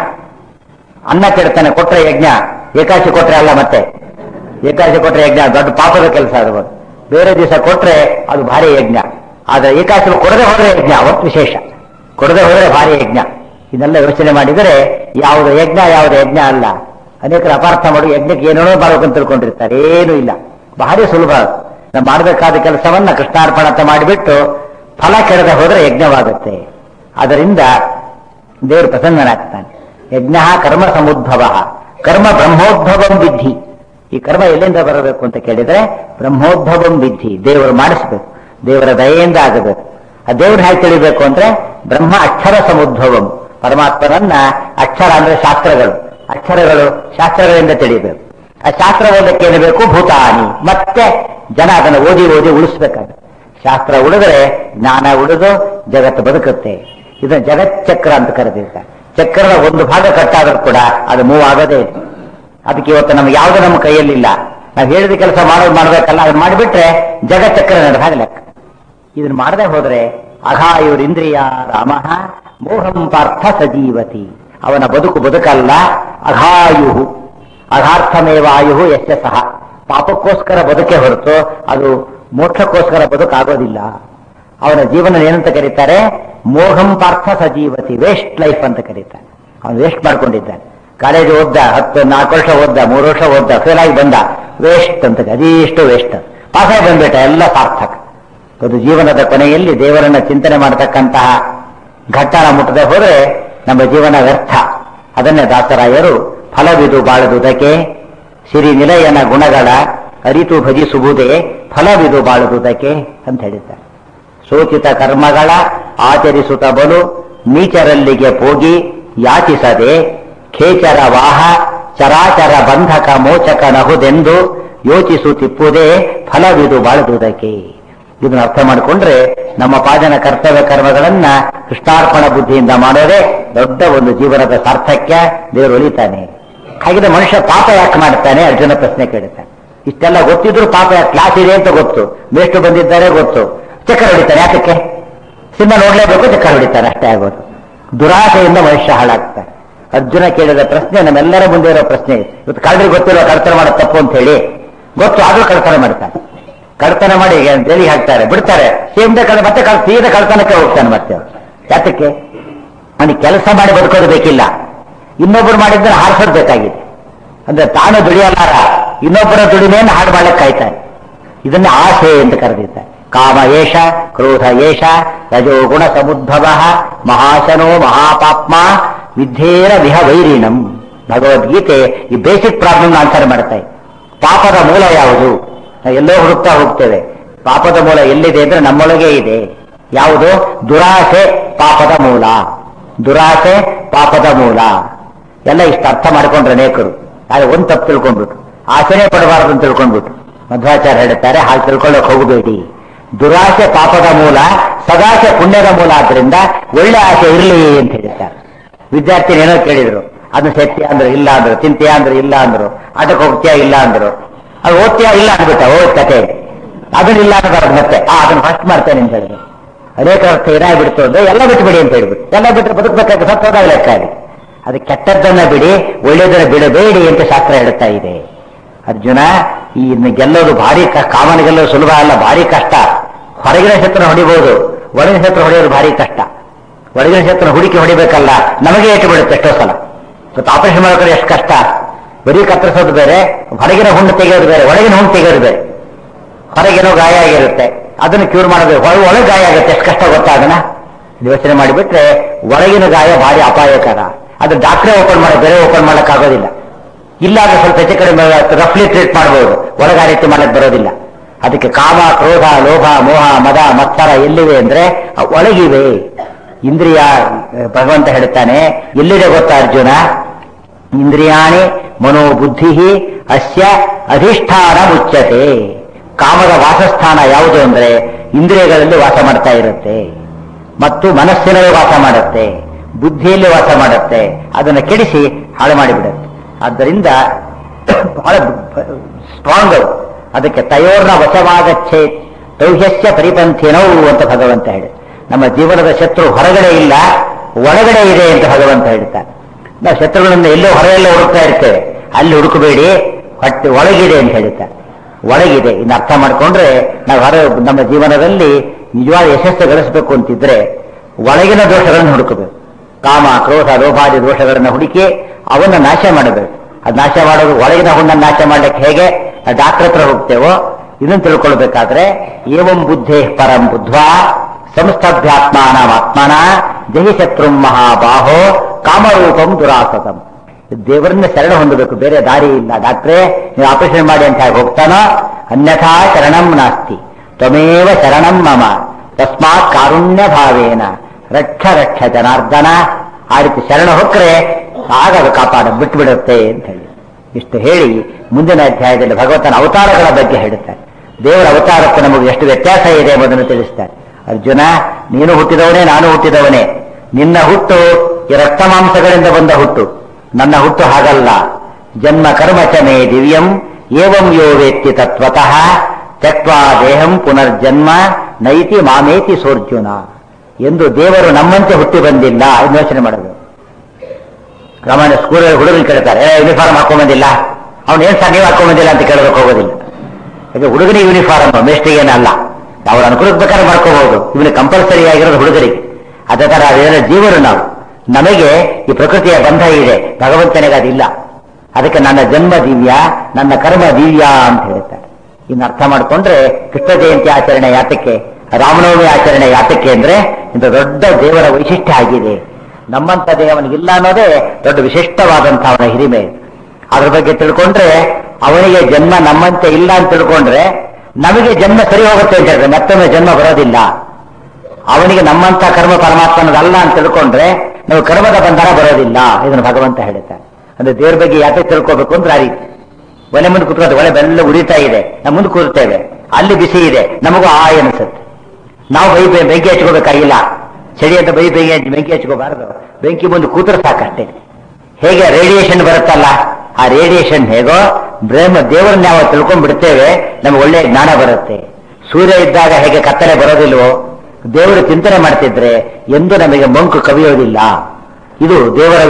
Speaker 1: ಅನ್ನ ಕೆಡ್ತಾನೆ ಕೊಟ್ರೆ ಯಜ್ಞ ಏಕಾಶಿ ಕೊಟ್ರೆ ಅಲ್ಲ ಮತ್ತೆ ಏಕಾಶಿ ಕೊಟ್ರೆ ಯಜ್ಞ ದೊಡ್ಡ ಪಾಪದ ಕೆಲಸ ಅದು ಬೇರೆ ದಿವಸ ಕೊಟ್ರೆ ಅದು ಭಾರಿ ಯಜ್ಞ ಆದ್ರೆ ಏಕಾಶಿ ಕೊಡದೆ ಹೋದ್ರೆ ಯಜ್ಞ ಅವತ್ತು ವಿಶೇಷ ಕೊಡದೆ ಹೋದ್ರೆ ಭಾರಿ ಯಜ್ಞ ಇದೆಲ್ಲ ಯೋಚನೆ ಮಾಡಿದರೆ ಯಾವುದು ಯಜ್ಞ ಯಾವುದು ಯಜ್ಞ ಅಲ್ಲ ಅನೇಕರು ಅಪಾರ್ಥ ಮಾಡಿ ಯಜ್ಞಕ್ಕೆ ಏನೇನೋ ಮಾಡ್ಬೇಕು ಅಂತ ತಿಳ್ಕೊಂಡಿರ್ತಾರೆ ಏನೂ ಇಲ್ಲ ಭಾರಿ ಸುಲಭ ಅದು. ನಾವು ಮಾಡಬೇಕಾದ ಕೆಲಸವನ್ನ ಕೃಷ್ಣಾರ್ಪಣ ಅಂತ ಮಾಡಿಬಿಟ್ಟು ಫಲ ಕೆಡದೆ ಹೋದ್ರೆ ಯಜ್ಞವಾಗುತ್ತೆ ಅದರಿಂದ ದೇವರು ಪ್ರಸನ್ನನಾಗ್ತಾನೆ ಯಜ್ಞ ಕರ್ಮ ಸಮುದ್ಭವ ಕರ್ಮ ಬ್ರಹ್ಮೋದ್ಭವಂ ವಿಧಿ ಈ ಕರ್ಮ ಎಲ್ಲಿಂದ ಬರಬೇಕು ಅಂತ ಕೇಳಿದ್ರೆ ಬ್ರಹ್ಮೋದ್ಭವಂ ವಿಧಿ ದೇವರು ಮಾಡಿಸ್ಬೇಕು ದೇವರ ದಯೆಯಿಂದ ಆಗಬೇಕು ಆ ದೇವ್ರು ಹೇಗೆ ತಿಳಿಬೇಕು ಅಂದ್ರೆ ಬ್ರಹ್ಮ ಅಕ್ಷರ ಸಮುದ್ಭವಂ ಪರಮಾತ್ಮನನ್ನ ಅಕ್ಷರ ಅಂದ್ರೆ ಶಾಸ್ತ್ರಗಳು ಅಕ್ಷರಗಳು ಶಾಸ್ತ್ರಗಳಿಂದ ತಿಳಿಬೇಕು ಆ ಶಾಸ್ತ್ರ ಓದಕ್ಕೆ ಏನು ಬೇಕು ಭೂತಾನಿ ಮತ್ತೆ ಜನ ಅದನ್ನು ಓದಿ ಓದಿ ಉಳಿಸ್ಬೇಕಾಗುತ್ತೆ ಶಾಸ್ತ್ರ ಉಳಿದ್ರೆ ಜ್ಞಾನ ಉಳಿದು ಜಗತ್ತು ಬದುಕುತ್ತೆ ಇದನ್ನ ಜಗಚ್ಚಕ್ರ ಅಂತ ಕರೆದಿರ್ತಾರೆ ಚಕ್ರದ ಒಂದು ಭಾಗ ಕಟ್ಟಾದ್ರೂ ಕೂಡ ಅದು ಮೂವ್ ಆಗೋದೇ ಇಲ್ಲ ಅದಕ್ಕೆ ಇವತ್ತು ನಮ್ಗೆ ಯಾವುದು ನಮ್ಮ ಕೈಯಲ್ಲಿಲ್ಲ ನಾವು ಹೇಳಿದ ಕೆಲಸ ಮಾಡೋದು ಮಾಡ್ಬೇಕಲ್ಲ ಅದನ್ನ ಮಾಡಿಬಿಟ್ರೆ ಜಗಚ್ಚಕ್ರ ನಡೆದ ಹಾಗೆ ಲೆಕ್ಕ ಇದನ್ನ ಮಾಡದೆ ಹೋದ್ರೆ ಅಘಾಯುರಿಂದ್ರಿಯ ರಾಮ ಮೋಹಂ ಪಾರ್ಥ ಸಜೀವತಿ ಅವನ ಬದುಕು ಬದುಕಲ್ಲ ಅಘಾಯು ಅಘಾರ್ಥಮೇವ ಆಯು ಯಶ ಸಹ ಪಾಪಕ್ಕೋಸ್ಕರ ಬದುಕೆ ಹೊರತು ಅದು ಮೋಕ್ಷಕ್ಕೋಸ್ಕರ ಬದುಕಾಗೋದಿಲ್ಲ ಅವನ ಜೀವನ ಏನಂತ ಕರೀತಾರೆ ಮೋಹಂ ಪಾರ್ಥ ಸಜೀವತಿ ವೇಸ್ಟ್ ಲೈಫ್ ಅಂತ ಕರೀತಾರೆ ಅವನು ವೇಸ್ಟ್ ಮಾಡ್ಕೊಂಡಿದ್ದಾನೆ ಕಾಲೇಜ್ ಓದ್ದ ಹತ್ತು ನಾಲ್ಕು ವರ್ಷ ಓದ್ದ ಮೂರು ವರ್ಷ ಓದ್ದ ಫೇಲ್ ಆಗಿ ಬಂದ ವೇಸ್ಟ್ ಅಂತ ಅದೀಷ್ಟು ವೇಸ್ಟ್ ಪಾಸಾಗಿ ಬಂದ್ಬಿಟ್ಟ ಎಲ್ಲ ಸಾರ್ಥಕ ಅದು ಜೀವನದ ಕೊನೆಯಲ್ಲಿ ದೇವರನ್ನ ಚಿಂತನೆ ಮಾಡತಕ್ಕಂತಹ ಘಟ್ಟನ ಮುಟ್ಟದೆ ಹೋದ್ರೆ ನಮ್ಮ ಜೀವನ ವ್ಯರ್ಥ ಅದನ್ನೇ ದಾಸರಾಯರು ಫಲವಿದು ಬಾಳುವುದಕ್ಕೆ ಸಿರಿ ನಿಲಯನ ಗುಣಗಳ ಅರಿತು ಭಜಿಸುವುದೇ ಫಲವಿದು ಬಾಳುವುದಕ್ಕೆ ಅಂತ ಹೇಳಿದ್ದಾರೆ ಸೋಚಿತ ಕರ್ಮಗಳ ಆಚರಿಸುತ್ತ ಬಲು ನೀಚರಲ್ಲಿಗೆ ಹೋಗಿ ಯಾಚಿಸದೆ ಖೇಚರ ವಾಹ ಚರಾಚರ ಬಂಧಕ ಮೋಚಕ ನಹುದೆಂದು ಯೋಚಿಸುತ್ತಿಪ್ಪುದೇ ಫಲವಿದು ಬಾಳುವುದಕ್ಕೆ ಇದನ್ನು ಅರ್ಥ ಮಾಡಿಕೊಂಡ್ರೆ ನಮ್ಮ ಪಾದನ ಕರ್ತವ್ಯ ಕರ್ಮಗಳನ್ನ ಕೃಷ್ಣಾರ್ಪಣ ಬುದ್ಧಿಯಿಂದ ಮಾಡೋದೇ ದೊಡ್ಡ ಒಂದು ಜೀವನದ ಸಾರ್ಥಕ್ಯ ದೇವರು ಒಲಿತಾನೆ ಹಾಗಿದ್ರೆ ಮನುಷ್ಯ ಪಾಪ ಯಾಕೆ ಮಾಡ್ತಾನೆ ಅರ್ಜುನ ಪ್ರಶ್ನೆ ಕೇಳುತ್ತಾನೆ ಇಷ್ಟೆಲ್ಲ ಗೊತ್ತಿದ್ರು ಪಾಪ ಯಾಕೆ ಕ್ಲಾಸ್ ಇದೆ ಅಂತ ಗೊತ್ತು ಮೇಷ್ಟು ಬಂದಿದ್ದಾರೆ ಗೊತ್ತು ಚಕ್ರ ಹೊಡಿತಾನೆ ಯಾತಕ್ಕೆ ಸಿನಿಮಾ ನೋಡ್ಲೇಬೇಕು ಚಕ್ರ ಹೊಡಿತಾನೆ ಅಷ್ಟೇ ಆಗೋದು ದುರಾಸೆಯಿಂದ ಮನುಷ್ಯ ಹಾಳಾಗ್ತಾನೆ ಅರ್ಜುನ ಕೇಳಿದ ಪ್ರಶ್ನೆ ನಮ್ಮೆಲ್ಲರ ಮುಂದೆ ಇರೋ ಪ್ರಶ್ನೆ ಇವತ್ತು ಕಳ್ಳರಿಗೆ ಗೊತ್ತಿರೋ ಕಳ್ತನ ಮಾಡೋದು ತಪ್ಪು ಅಂತ ಹೇಳಿ ಗೊತ್ತು ಆದ್ರೂ ಕಳ್ತನ ಮಾಡ್ತಾನೆ ಕಳ್ತನ ಮಾಡಿ ಜೈಲಿಗೆ ಹಾಕ್ತಾರೆ ಬಿಡ್ತಾರೆ ಸೇಮ್ ಡೇ ಕಳ್ಳ ಮತ್ತೆ ಕಳ್ ಸೀದಾ ಕಳ್ತನಕ್ಕೆ ಹೋಗ್ತಾನೆ ಮತ್ತೆ ಅವ್ನು. ಯಾತಕ್ಕೆ ಅವನಿಗೆ ಕೆಲಸ ಮಾಡಿ ಬದುಕೋದು ಬೇಕಿಲ್ಲ ಇನ್ನೊಬ್ಬರು ಮಾಡಿದ್ರೆ ಹಾರಿಸೋದು ಬೇಕಾಗಿದೆ ಅಂದ್ರೆ ತಾನು ದುಡಿಯಲಾರ ಇನ್ನೊಬ್ಬರ ದುಡಿಮೆಯನ್ನು ಹಾಡು ಮಾಡಲಿಕ್ಕೆ ಕಾಯ್ತಾನೆ ಇದನ್ನ ಆಸೆ ಎಂದು ಕರೆದಿದ್ದಾರೆ ಕಾಮ ಏಷ ಕ್ರೋಧ ಏಷ ರಜೋಗುಣ ಸಮುದ್ಭವ ಮಹಾಶನೋ ಮಹಾಪಾಪ್ಮ ವಿದ್ಯೇರ ವಿಹ ವೈರಿಣಂ ಭಗವದ್ಗೀತೆ ಈ ಬೇಸಿಕ್ ಪ್ರಾಬ್ಲಮ್ ಆನ್ಸರ್ ಮಾಡ್ತಾ ಇದೆ ಪಾಪದ ಮೂಲ ಯಾವುದು ನಾವು ಎಲ್ಲೋ ಹುಡುಕ್ತಾ ಹೋಗ್ತೇವೆ ಪಾಪದ ಮೂಲ ಎಲ್ಲಿದೆ ಅಂದ್ರೆ ನಮ್ಮೊಳಗೆ ಇದೆ ಯಾವುದು ದುರಾಸೆ ಪಾಪದ ಮೂಲ ದುರಾಸೆ ಪಾಪದ ಮೂಲ ಎಲ್ಲ ಇಷ್ಟು ಅರ್ಥ ಮಾಡ್ಕೊಂಡ್ರೆ ಅನೇಕರು ಆದ್ರೆ ಒಂದ್ ತಪ್ಪು ತಿಳ್ಕೊಂಡ್ಬಿಟ್ಟು ಆಸೆನೇ ಪಡಬಾರದು ಅಂತ ತಿಳ್ಕೊಂಡ್ಬಿಟ್ಟು ಮಧ್ವಾಚಾರ್ಯ ಹೇಳ್ತಾರೆ ಹಾಗೆ ತಿಳ್ಕೊಳ್ಳೋಕೆ ಹೋಗಬೇಡಿ ದುರಾಸೆ ಪಾಪದ ಮೂಲ ಸದಾಸೆ ಪುಣ್ಯದ ಮೂಲ ಆದ್ರಿಂದ ಒಳ್ಳೆ ಆಸೆ ಇರಲಿ ಅಂತ ಹೇಳ್ತಾರೆ ವಿದ್ಯಾರ್ಥಿನ ಏನೋ ಕೇಳಿದ್ರು ಅದನ್ನ ಸತ್ಯ ಅಂದ್ರೆ ಇಲ್ಲ ಅಂದ್ರು ಚಿಂತೆಯ ಅಂದ್ರೆ ಇಲ್ಲ ಅಂದ್ರು ಆಟಕ್ಕೆ ಹೋಗ್ತೀಯಾ ಇಲ್ಲ ಅಂದ್ರು ಅದು ಓದ್ತೀಯಾ ಇಲ್ಲ ಅಂದ್ಬಿಟ್ಟ ಓ ಕತೆ ಅದನ್ನ ಇಲ್ಲ ಅನ್ನೋದು ಮತ್ತೆ ಆ ಅದನ್ನ ಫಸ್ಟ್ ಮಾಡ್ತೇನೆ ಅಂತ ಹೇಳಿದ್ರು ಅನೇಕ ಅರ್ಥ ಏನಾಗ್ಬಿಡ್ತು ಅಂದ್ರೆ ಎಲ್ಲ ಬಿಟ್ಬಿಡಿ ಅಂತ ಹೇಳ್ಬಿಟ್ಟು ಎಲ್ಲ ಬಿಟ್ಟರೆ ಬದುಕಬೇಕಾದ್ರೆ ಸತ್ತೋದಾಗ ಲೆಕ್ಕ ಆಗಿ ಅದು ಕೆಟ್ಟದ್ದನ್ನ ಬಿಡಿ ಒಳ್ಳೆಯದನ್ನ ಬಿಡಬೇಡಿ ಅಂತ ಶಾಸ್ತ್ರ ಹೇಳ್ತಾ ಇದೆ ಅರ್ಜುನ ಈ ಇನ್ನು ಗೆಲ್ಲೋದು ಭಾರಿ ಕ- ಕಾಮನ ಗೆಲ್ಲೋದು ಸುಲಭ ಅಲ್ಲ ಭಾರಿ ಕಷ್ಟ ಹೊರಗಿನ ಶತ್ರು ಹೊಡಿಬಹುದು ಒಳಗಿನ ಶತ್ರು ಹೊಡೆಯೋದು ಭಾರಿ ಕಷ್ಟ ಒಳಗಿನ ಶತ್ರು ಹುಡುಕಿ ಹೊಡಿಬೇಕಲ್ಲ ನಮಗೆ ಏಟು ಬಿಡುತ್ತೆ ಎಷ್ಟೋ ಸಲ ಇವತ್ತು ಆಪರೇಷನ್ ಮಾಡೋದ್ರೆ ಎಷ್ಟು ಕಷ್ಟ ಬರೀ ಕತ್ತರಿಸೋದು ಬೇರೆ ಹೊರಗಿನ ಹುಣ್ಣು ತೆಗೆಯೋದು ಬೇರೆ ಒಳಗಿನ ಹುಣ್ಣು ತೆಗೆಯೋದು ಬೇರೆ ಹೊರಗೇನೋ ಗಾಯ ಆಗಿರುತ್ತೆ ಅದನ್ನು ಕ್ಯೂರ್ ಮಾಡೋದು ಹೊರ- ಒಳಗೆ ಗಾಯ ಆಗುತ್ತೆ ಎಷ್ಟು ಕಷ್ಟ ಗೊತ್ತಾ ಅದನ್ನ ಯೋಚನೆ ಮಾಡಿಬಿಟ್ರೆ ಒಳಗಿನ ಗಾಯ ಭಾರಿ ಅಪಾಯಕರ ಅದು ಡಾಕ್ಟ್ರೇ ಓಪನ್ ಮಾಡಿ ಬೇರೆ ಓಪನ್ ಮಾಡೋಕ್ಕಾಗೋದಿಲ್ಲ ಇಲ್ಲ ಅಂದ್ರೆ ಸ್ವಲ್ಪ ಹೆಚ್ಚು ಕಡಿಮೆ ರಫ್ಲಿ ಟ್ರೀಟ್ ಮಾಡಬಹುದು ಒಳಗೆ ಆ ರೀತಿ ಮಾಡಕ್ ಬರೋದಿಲ್ಲ ಅದಕ್ಕೆ ಕಾಮ ಕ್ರೋಧ ಲೋಭ ಮೋಹ ಮದ ಮತ್ಸರ ಎಲ್ಲಿವೆ ಅಂದ್ರೆ ಅವು ಒಳಗಿವೆ ಇಂದ್ರಿಯ ಅಹ್, ಭಗವಂತ ಹೇಳ್ತಾನೆ ಎಲ್ಲಿದೆ ಗೊತ್ತಾ ಅರ್ಜುನ ಇಂದ್ರಿಯಾಣಿ ಮನೋಬುದ್ಧಿ ಅಸ್ಯ ಅಧಿಷ್ಠಾನ ಮುಚ್ಚತೆ ಕಾಮದ ವಾಸಸ್ಥಾನ ಯಾವುದು ಅಂದ್ರೆ ಇಂದ್ರಿಯಗಳಲ್ಲಿ ವಾಸ ಮಾಡ್ತಾ ಇರುತ್ತೆ ಮತ್ತು ಮನಸ್ಸಿನಲ್ಲಿ ವಾಸ ಮಾಡುತ್ತೆ ಬುದ್ಧಿಯಲ್ಲಿ ವಾಸ ಮಾಡುತ್ತೆ ಅದನ್ನು ಕೆಡಿಸಿ ಹಾಳು ಮಾಡಿಬಿಡುತ್ತೆ ಆದ್ದರಿಂದ ಬಹಳ ಸ್ಟ್ರಾಂಗ್ ಅವು ಅದಕ್ಕೆ ತಯೋರ್ನ ವಶವಾಗಚ್ಚೆ ತೌಹ್ಯಸ್ಯ ಪರಿಪಂಥಿನವು ಅಂತ ಭಗವಂತ ಹೇಳಿ ನಮ್ಮ ಜೀವನದ ಶತ್ರು ಹೊರಗಡೆ ಇಲ್ಲ ಒಳಗಡೆ ಇದೆ ಅಂತ ಭಗವಂತ ಹೇಳ್ತಾನೆ ನಾವು ಶತ್ರುಗಳನ್ನ ಎಲ್ಲೋ ಹೊರಗೆಲ್ಲ ಹುಡುಕ್ತಾ ಇರ್ತೇವೆ ಅಲ್ಲಿ ಹುಡುಕಬೇಡಿ ಹೊಟ್ಟೆ ಒಳಗಿದೆ ಅಂತ ಹೇಳ್ತಾರೆ ಒಳಗಿದೆ ಇನ್ನು ಅರ್ಥ ಮಾಡ್ಕೊಂಡ್ರೆ ನಾವು ಹೊರ ನಮ್ಮ ಜೀವನದಲ್ಲಿ ನಿಜವಾದ ಯಶಸ್ಸು ಗಳಿಸಬೇಕು ಅಂತಿದ್ರೆ ಒಳಗಿನ ದೋಷಗಳನ್ನು ಹುಡುಕಬೇಕು ಕಾಮ ಕ್ರೋಧ ಲೋಭಾದಿ ದೋಷಗಳನ್ನು ಹುಡುಕಿ ಅವನ್ನ ನಾಶ ಮಾಡಬೇಕು ಅದು ನಾಶ ಮಾಡೋದು ಒಳಗಿನ ಹುಣ್ಣನ್ನು ನಾಶ ಮಾಡ್ಲಿಕ್ಕೆ ಹೇಗೆ ಡಾಕ್ಟರ್ ಹತ್ರ ಹೋಗ್ತೇವೋ ಇದನ್ನು ತಿಳ್ಕೊಳ್ಬೇಕಾದ್ರೆ ಏವಂ ಬುದ್ಧೇ ಪರಂ ಬುದ್ಧ್ವಾ ಸಂಸ್ಥಭ್ಯಾತ್ಮಾನಂ ಆತ್ಮನ ಜಹಿ ಶತ್ರುಂ ಮಹಾಬಾಹೋ ಕಾಮರೂಪಂ ದುರಾಸತಂ ದೇವರನ್ನ ಶರಣ ಹೊಂದಬೇಕು ಬೇರೆ ದಾರಿ ಇಲ್ಲ ಡಾಕ್ಟ್ರೇ ನೀವು ಆಪರೇಷನ್ ಮಾಡಿ ಅಂತ ಹೇಗೆ ಹೋಗ್ತಾನೋ ಅನ್ಯಥಾ ಶರಣಂ ನಾಸ್ತಿ ತ್ವಮೇವ ಶರಣಂ ಮಮ ತಸ್ಮಾತ್ ಕಾರುಣ್ಯ ಭಾವೇನ ರಕ್ಷ ರಕ್ಷ ಜನಾರ್ದನ ಆ ರೀತಿ ಶರಣ ಹೊಕ್ಕರೆ ಆಗ ಅದು ಕಾಪಾಡ ಬಿಟ್ಟುಬಿಡುತ್ತೆ ಅಂತ ಹೇಳಿ ಇಷ್ಟು ಹೇಳಿ ಮುಂದಿನ ಅಧ್ಯಾಯದಲ್ಲಿ ಭಗವಂತನ ಅವತಾರಗಳ ಬಗ್ಗೆ ಹೇಳುತ್ತಾರೆ ದೇವರ ಅವತಾರಕ್ಕೆ ನಮಗೆ ಎಷ್ಟು ವ್ಯತ್ಯಾಸ ಇದೆ ಎಂಬುದನ್ನು ತಿಳಿಸ್ತಾರೆ ಅರ್ಜುನ ನೀನು ಹುಟ್ಟಿದವನೇ ನಾನು ಹುಟ್ಟಿದವನೇ ನಿನ್ನ ಹುಟ್ಟು ಈ ರಕ್ತ ಮಾಂಸಗಳಿಂದ ಬಂದ ಹುಟ್ಟು ನನ್ನ ಹುಟ್ಟು ಹಾಗಲ್ಲ ಜನ್ಮ ಕರ್ಮಚಮೇ ದಿವ್ಯಂ ಏವಂ ಯೋ ವೇತ್ತಿ ತತ್ವತಃ ತ್ಯಕ್ವಾ ದೇಹಂ ಪುನರ್ಜನ್ಮ ನೈತಿ ಮಾಮೇತಿ ಸೋರ್ಜುನ ಎಂದು ದೇವರು ನಮ್ಮಂತೆ ಹುಟ್ಟಿ ಬಂದಿಲ್ಲ ಎಂದು ಯೋಚನೆ ಮಾಡಬೇಕು ಸಾಮಾನ್ಯ ಸ್ಕೂಲಲ್ಲಿ ಹುಡುಗರು ಕೇಳ್ತಾರೆ ಏ ಯೂನಿಫಾರ್ಮ್ ಹಾಕೊಂಡ್ ಬಂದಿಲ್ಲ ಅವ್ನು ಏನ್ ಸರ್ ನೀವು ಹಾಕೊಂಡ್ ಬಂದಿಲ್ಲ ಅಂತ ಕೇಳೋದಕ್ಕೆ ಹೋಗೋದಿಲ್ಲ ಯಾಕೆ ಹುಡುಗನಿಗೆ ಯೂನಿಫಾರ್ಮ್ ಮೇಷ್ಟಿಗೇನಲ್ಲ ಅವ್ರ ಅನುಕೂಲಕ್ಕೆ ಬೇಕಾದ್ರೆ ಮಾಡ್ಕೋಬಹುದು ಇವನು ಕಂಪಲ್ಸರಿ ಆಗಿರೋದು ಹುಡುಗರಿಗೆ ಅದೇ ತರ ಅದೇನೋ ಜೀವರು ನಾವು ನಮಗೆ ಈ ಪ್ರಕೃತಿಯ ಬಂಧ ಇದೆ ಭಗವಂತನಿಗೆ ಅದಿಲ್ಲ ಅದಕ್ಕೆ ನನ್ನ ಜನ್ಮ ದಿವ್ಯ ನನ್ನ ಕರ್ಮ ದಿವ್ಯ ಅಂತ ಹೇಳ್ತಾರೆ ಇನ್ನು ಅರ್ಥ ಮಾಡಿಕೊಂಡ್ರೆ ಕೃಷ್ಣ ಜಯಂತಿ ಆಚರಣೆ ಯಾತಕ್ಕೆ ರಾಮನವಮಿ ಆಚರಣೆ ಯಾತಕ್ಕೆ ಅಂದ್ರೆ ಇಂಥ ದೊಡ್ಡ ದೇವರ ವೈಶಿಷ್ಟ್ಯ ಆಗಿದೆ ನಮ್ಮಂತ ದೇವನಿಗಿಲ್ಲ ಅನ್ನೋದೇ ದೊಡ್ಡ ವಿಶಿಷ್ಟವಾದಂತಹ ಅವನ ಹಿರಿಮೆ ಅದ್ರ ಬಗ್ಗೆ ತಿಳ್ಕೊಂಡ್ರೆ ಅವನಿಗೆ ಜನ್ಮ ನಮ್ಮಂತೆ ಇಲ್ಲ ಅಂತ ತಿಳ್ಕೊಂಡ್ರೆ ನಮಗೆ ಜನ್ಮ ಸರಿ ಹೋಗುತ್ತೆ ಅಂತ ಹೇಳಿದ್ರೆ ಮತ್ತೊಮ್ಮೆ ಜನ್ಮ ಬರೋದಿಲ್ಲ ಅವನಿಗೆ ನಮ್ಮಂತ ಕರ್ಮ ಪರಮಾತ್ಮನದಲ್ಲ ಅಂತ ತಿಳ್ಕೊಂಡ್ರೆ ನಾವು ಕರ್ಮದ ಬಂಧನ ಬರೋದಿಲ್ಲ ಇದನ್ನು ಭಗವಂತ ಹೇಳ್ತಾರೆ ಅಂದ್ರೆ ದೇವ್ರ ಬಗ್ಗೆ ಯಾಕೆ ತಿಳ್ಕೋಬೇಕು ಅಂದ್ರೆ ಆ ರೀತಿ ಒಲೆ ಮುಂದೆ ಕುತ್ಕೊಂಡು ಒಲೆ ಬೆಲ್ಲ ಉರಿತಾ ಇದೆ ನಾವು ಮುಂದೆ ಕೂರ್ತೇವೆ ಅಲ್ಲಿ ಬಿಸಿ ಇದೆ ನಮಗೂ ಆ ಅನಿಸುತ್ತೆ ನಾವು ಬೈ ಬೈ- ಬೆಂಕಿ ಹಚ್ಕೋಬೇಕಾಗಿಲ್ಲ ಚಳಿ ಅಂತ ಬೈ ಬೆಂಕಿ ಹಚ್ಚಿ ಬೆಂಕಿ ಹಚ್ಕೋಬಾರದು ಬೆಂಕಿ ಮುಂದೆ ಕೂತ್ರೆ ಸಾಕಷ್ಟೇ ಹೇಗೆ ರೇಡಿಯೇಷನ್ ಬರುತ್ತಲ್ಲ ಆ ರೇಡಿಯೇಷನ್ ಹೇಗೋ ಬ್ರಹ್ಮ ದೇವರನ್ನ ನಾವು ತಿಳ್ಕೊಂಡ್ ಬಿಡ್ತೇವೆ ನಮ್ಗೆ ಒಳ್ಳೆ ಜ್ಞಾನ ಬರುತ್ತೆ ಸೂರ್ಯ ಇದ್ದಾಗ ಹೇಗೆ ಕತ್ತಲೆ ಬರೋದಿಲ್ವೋ ದೇವರು ಚಿಂತನೆ ಮಾಡ್ತಿದ್ರೆ ಎಂದು ನಮಗೆ ಮಂಕು ಕವಿಯೋದಿಲ್ಲ ಇದು ದೇವರ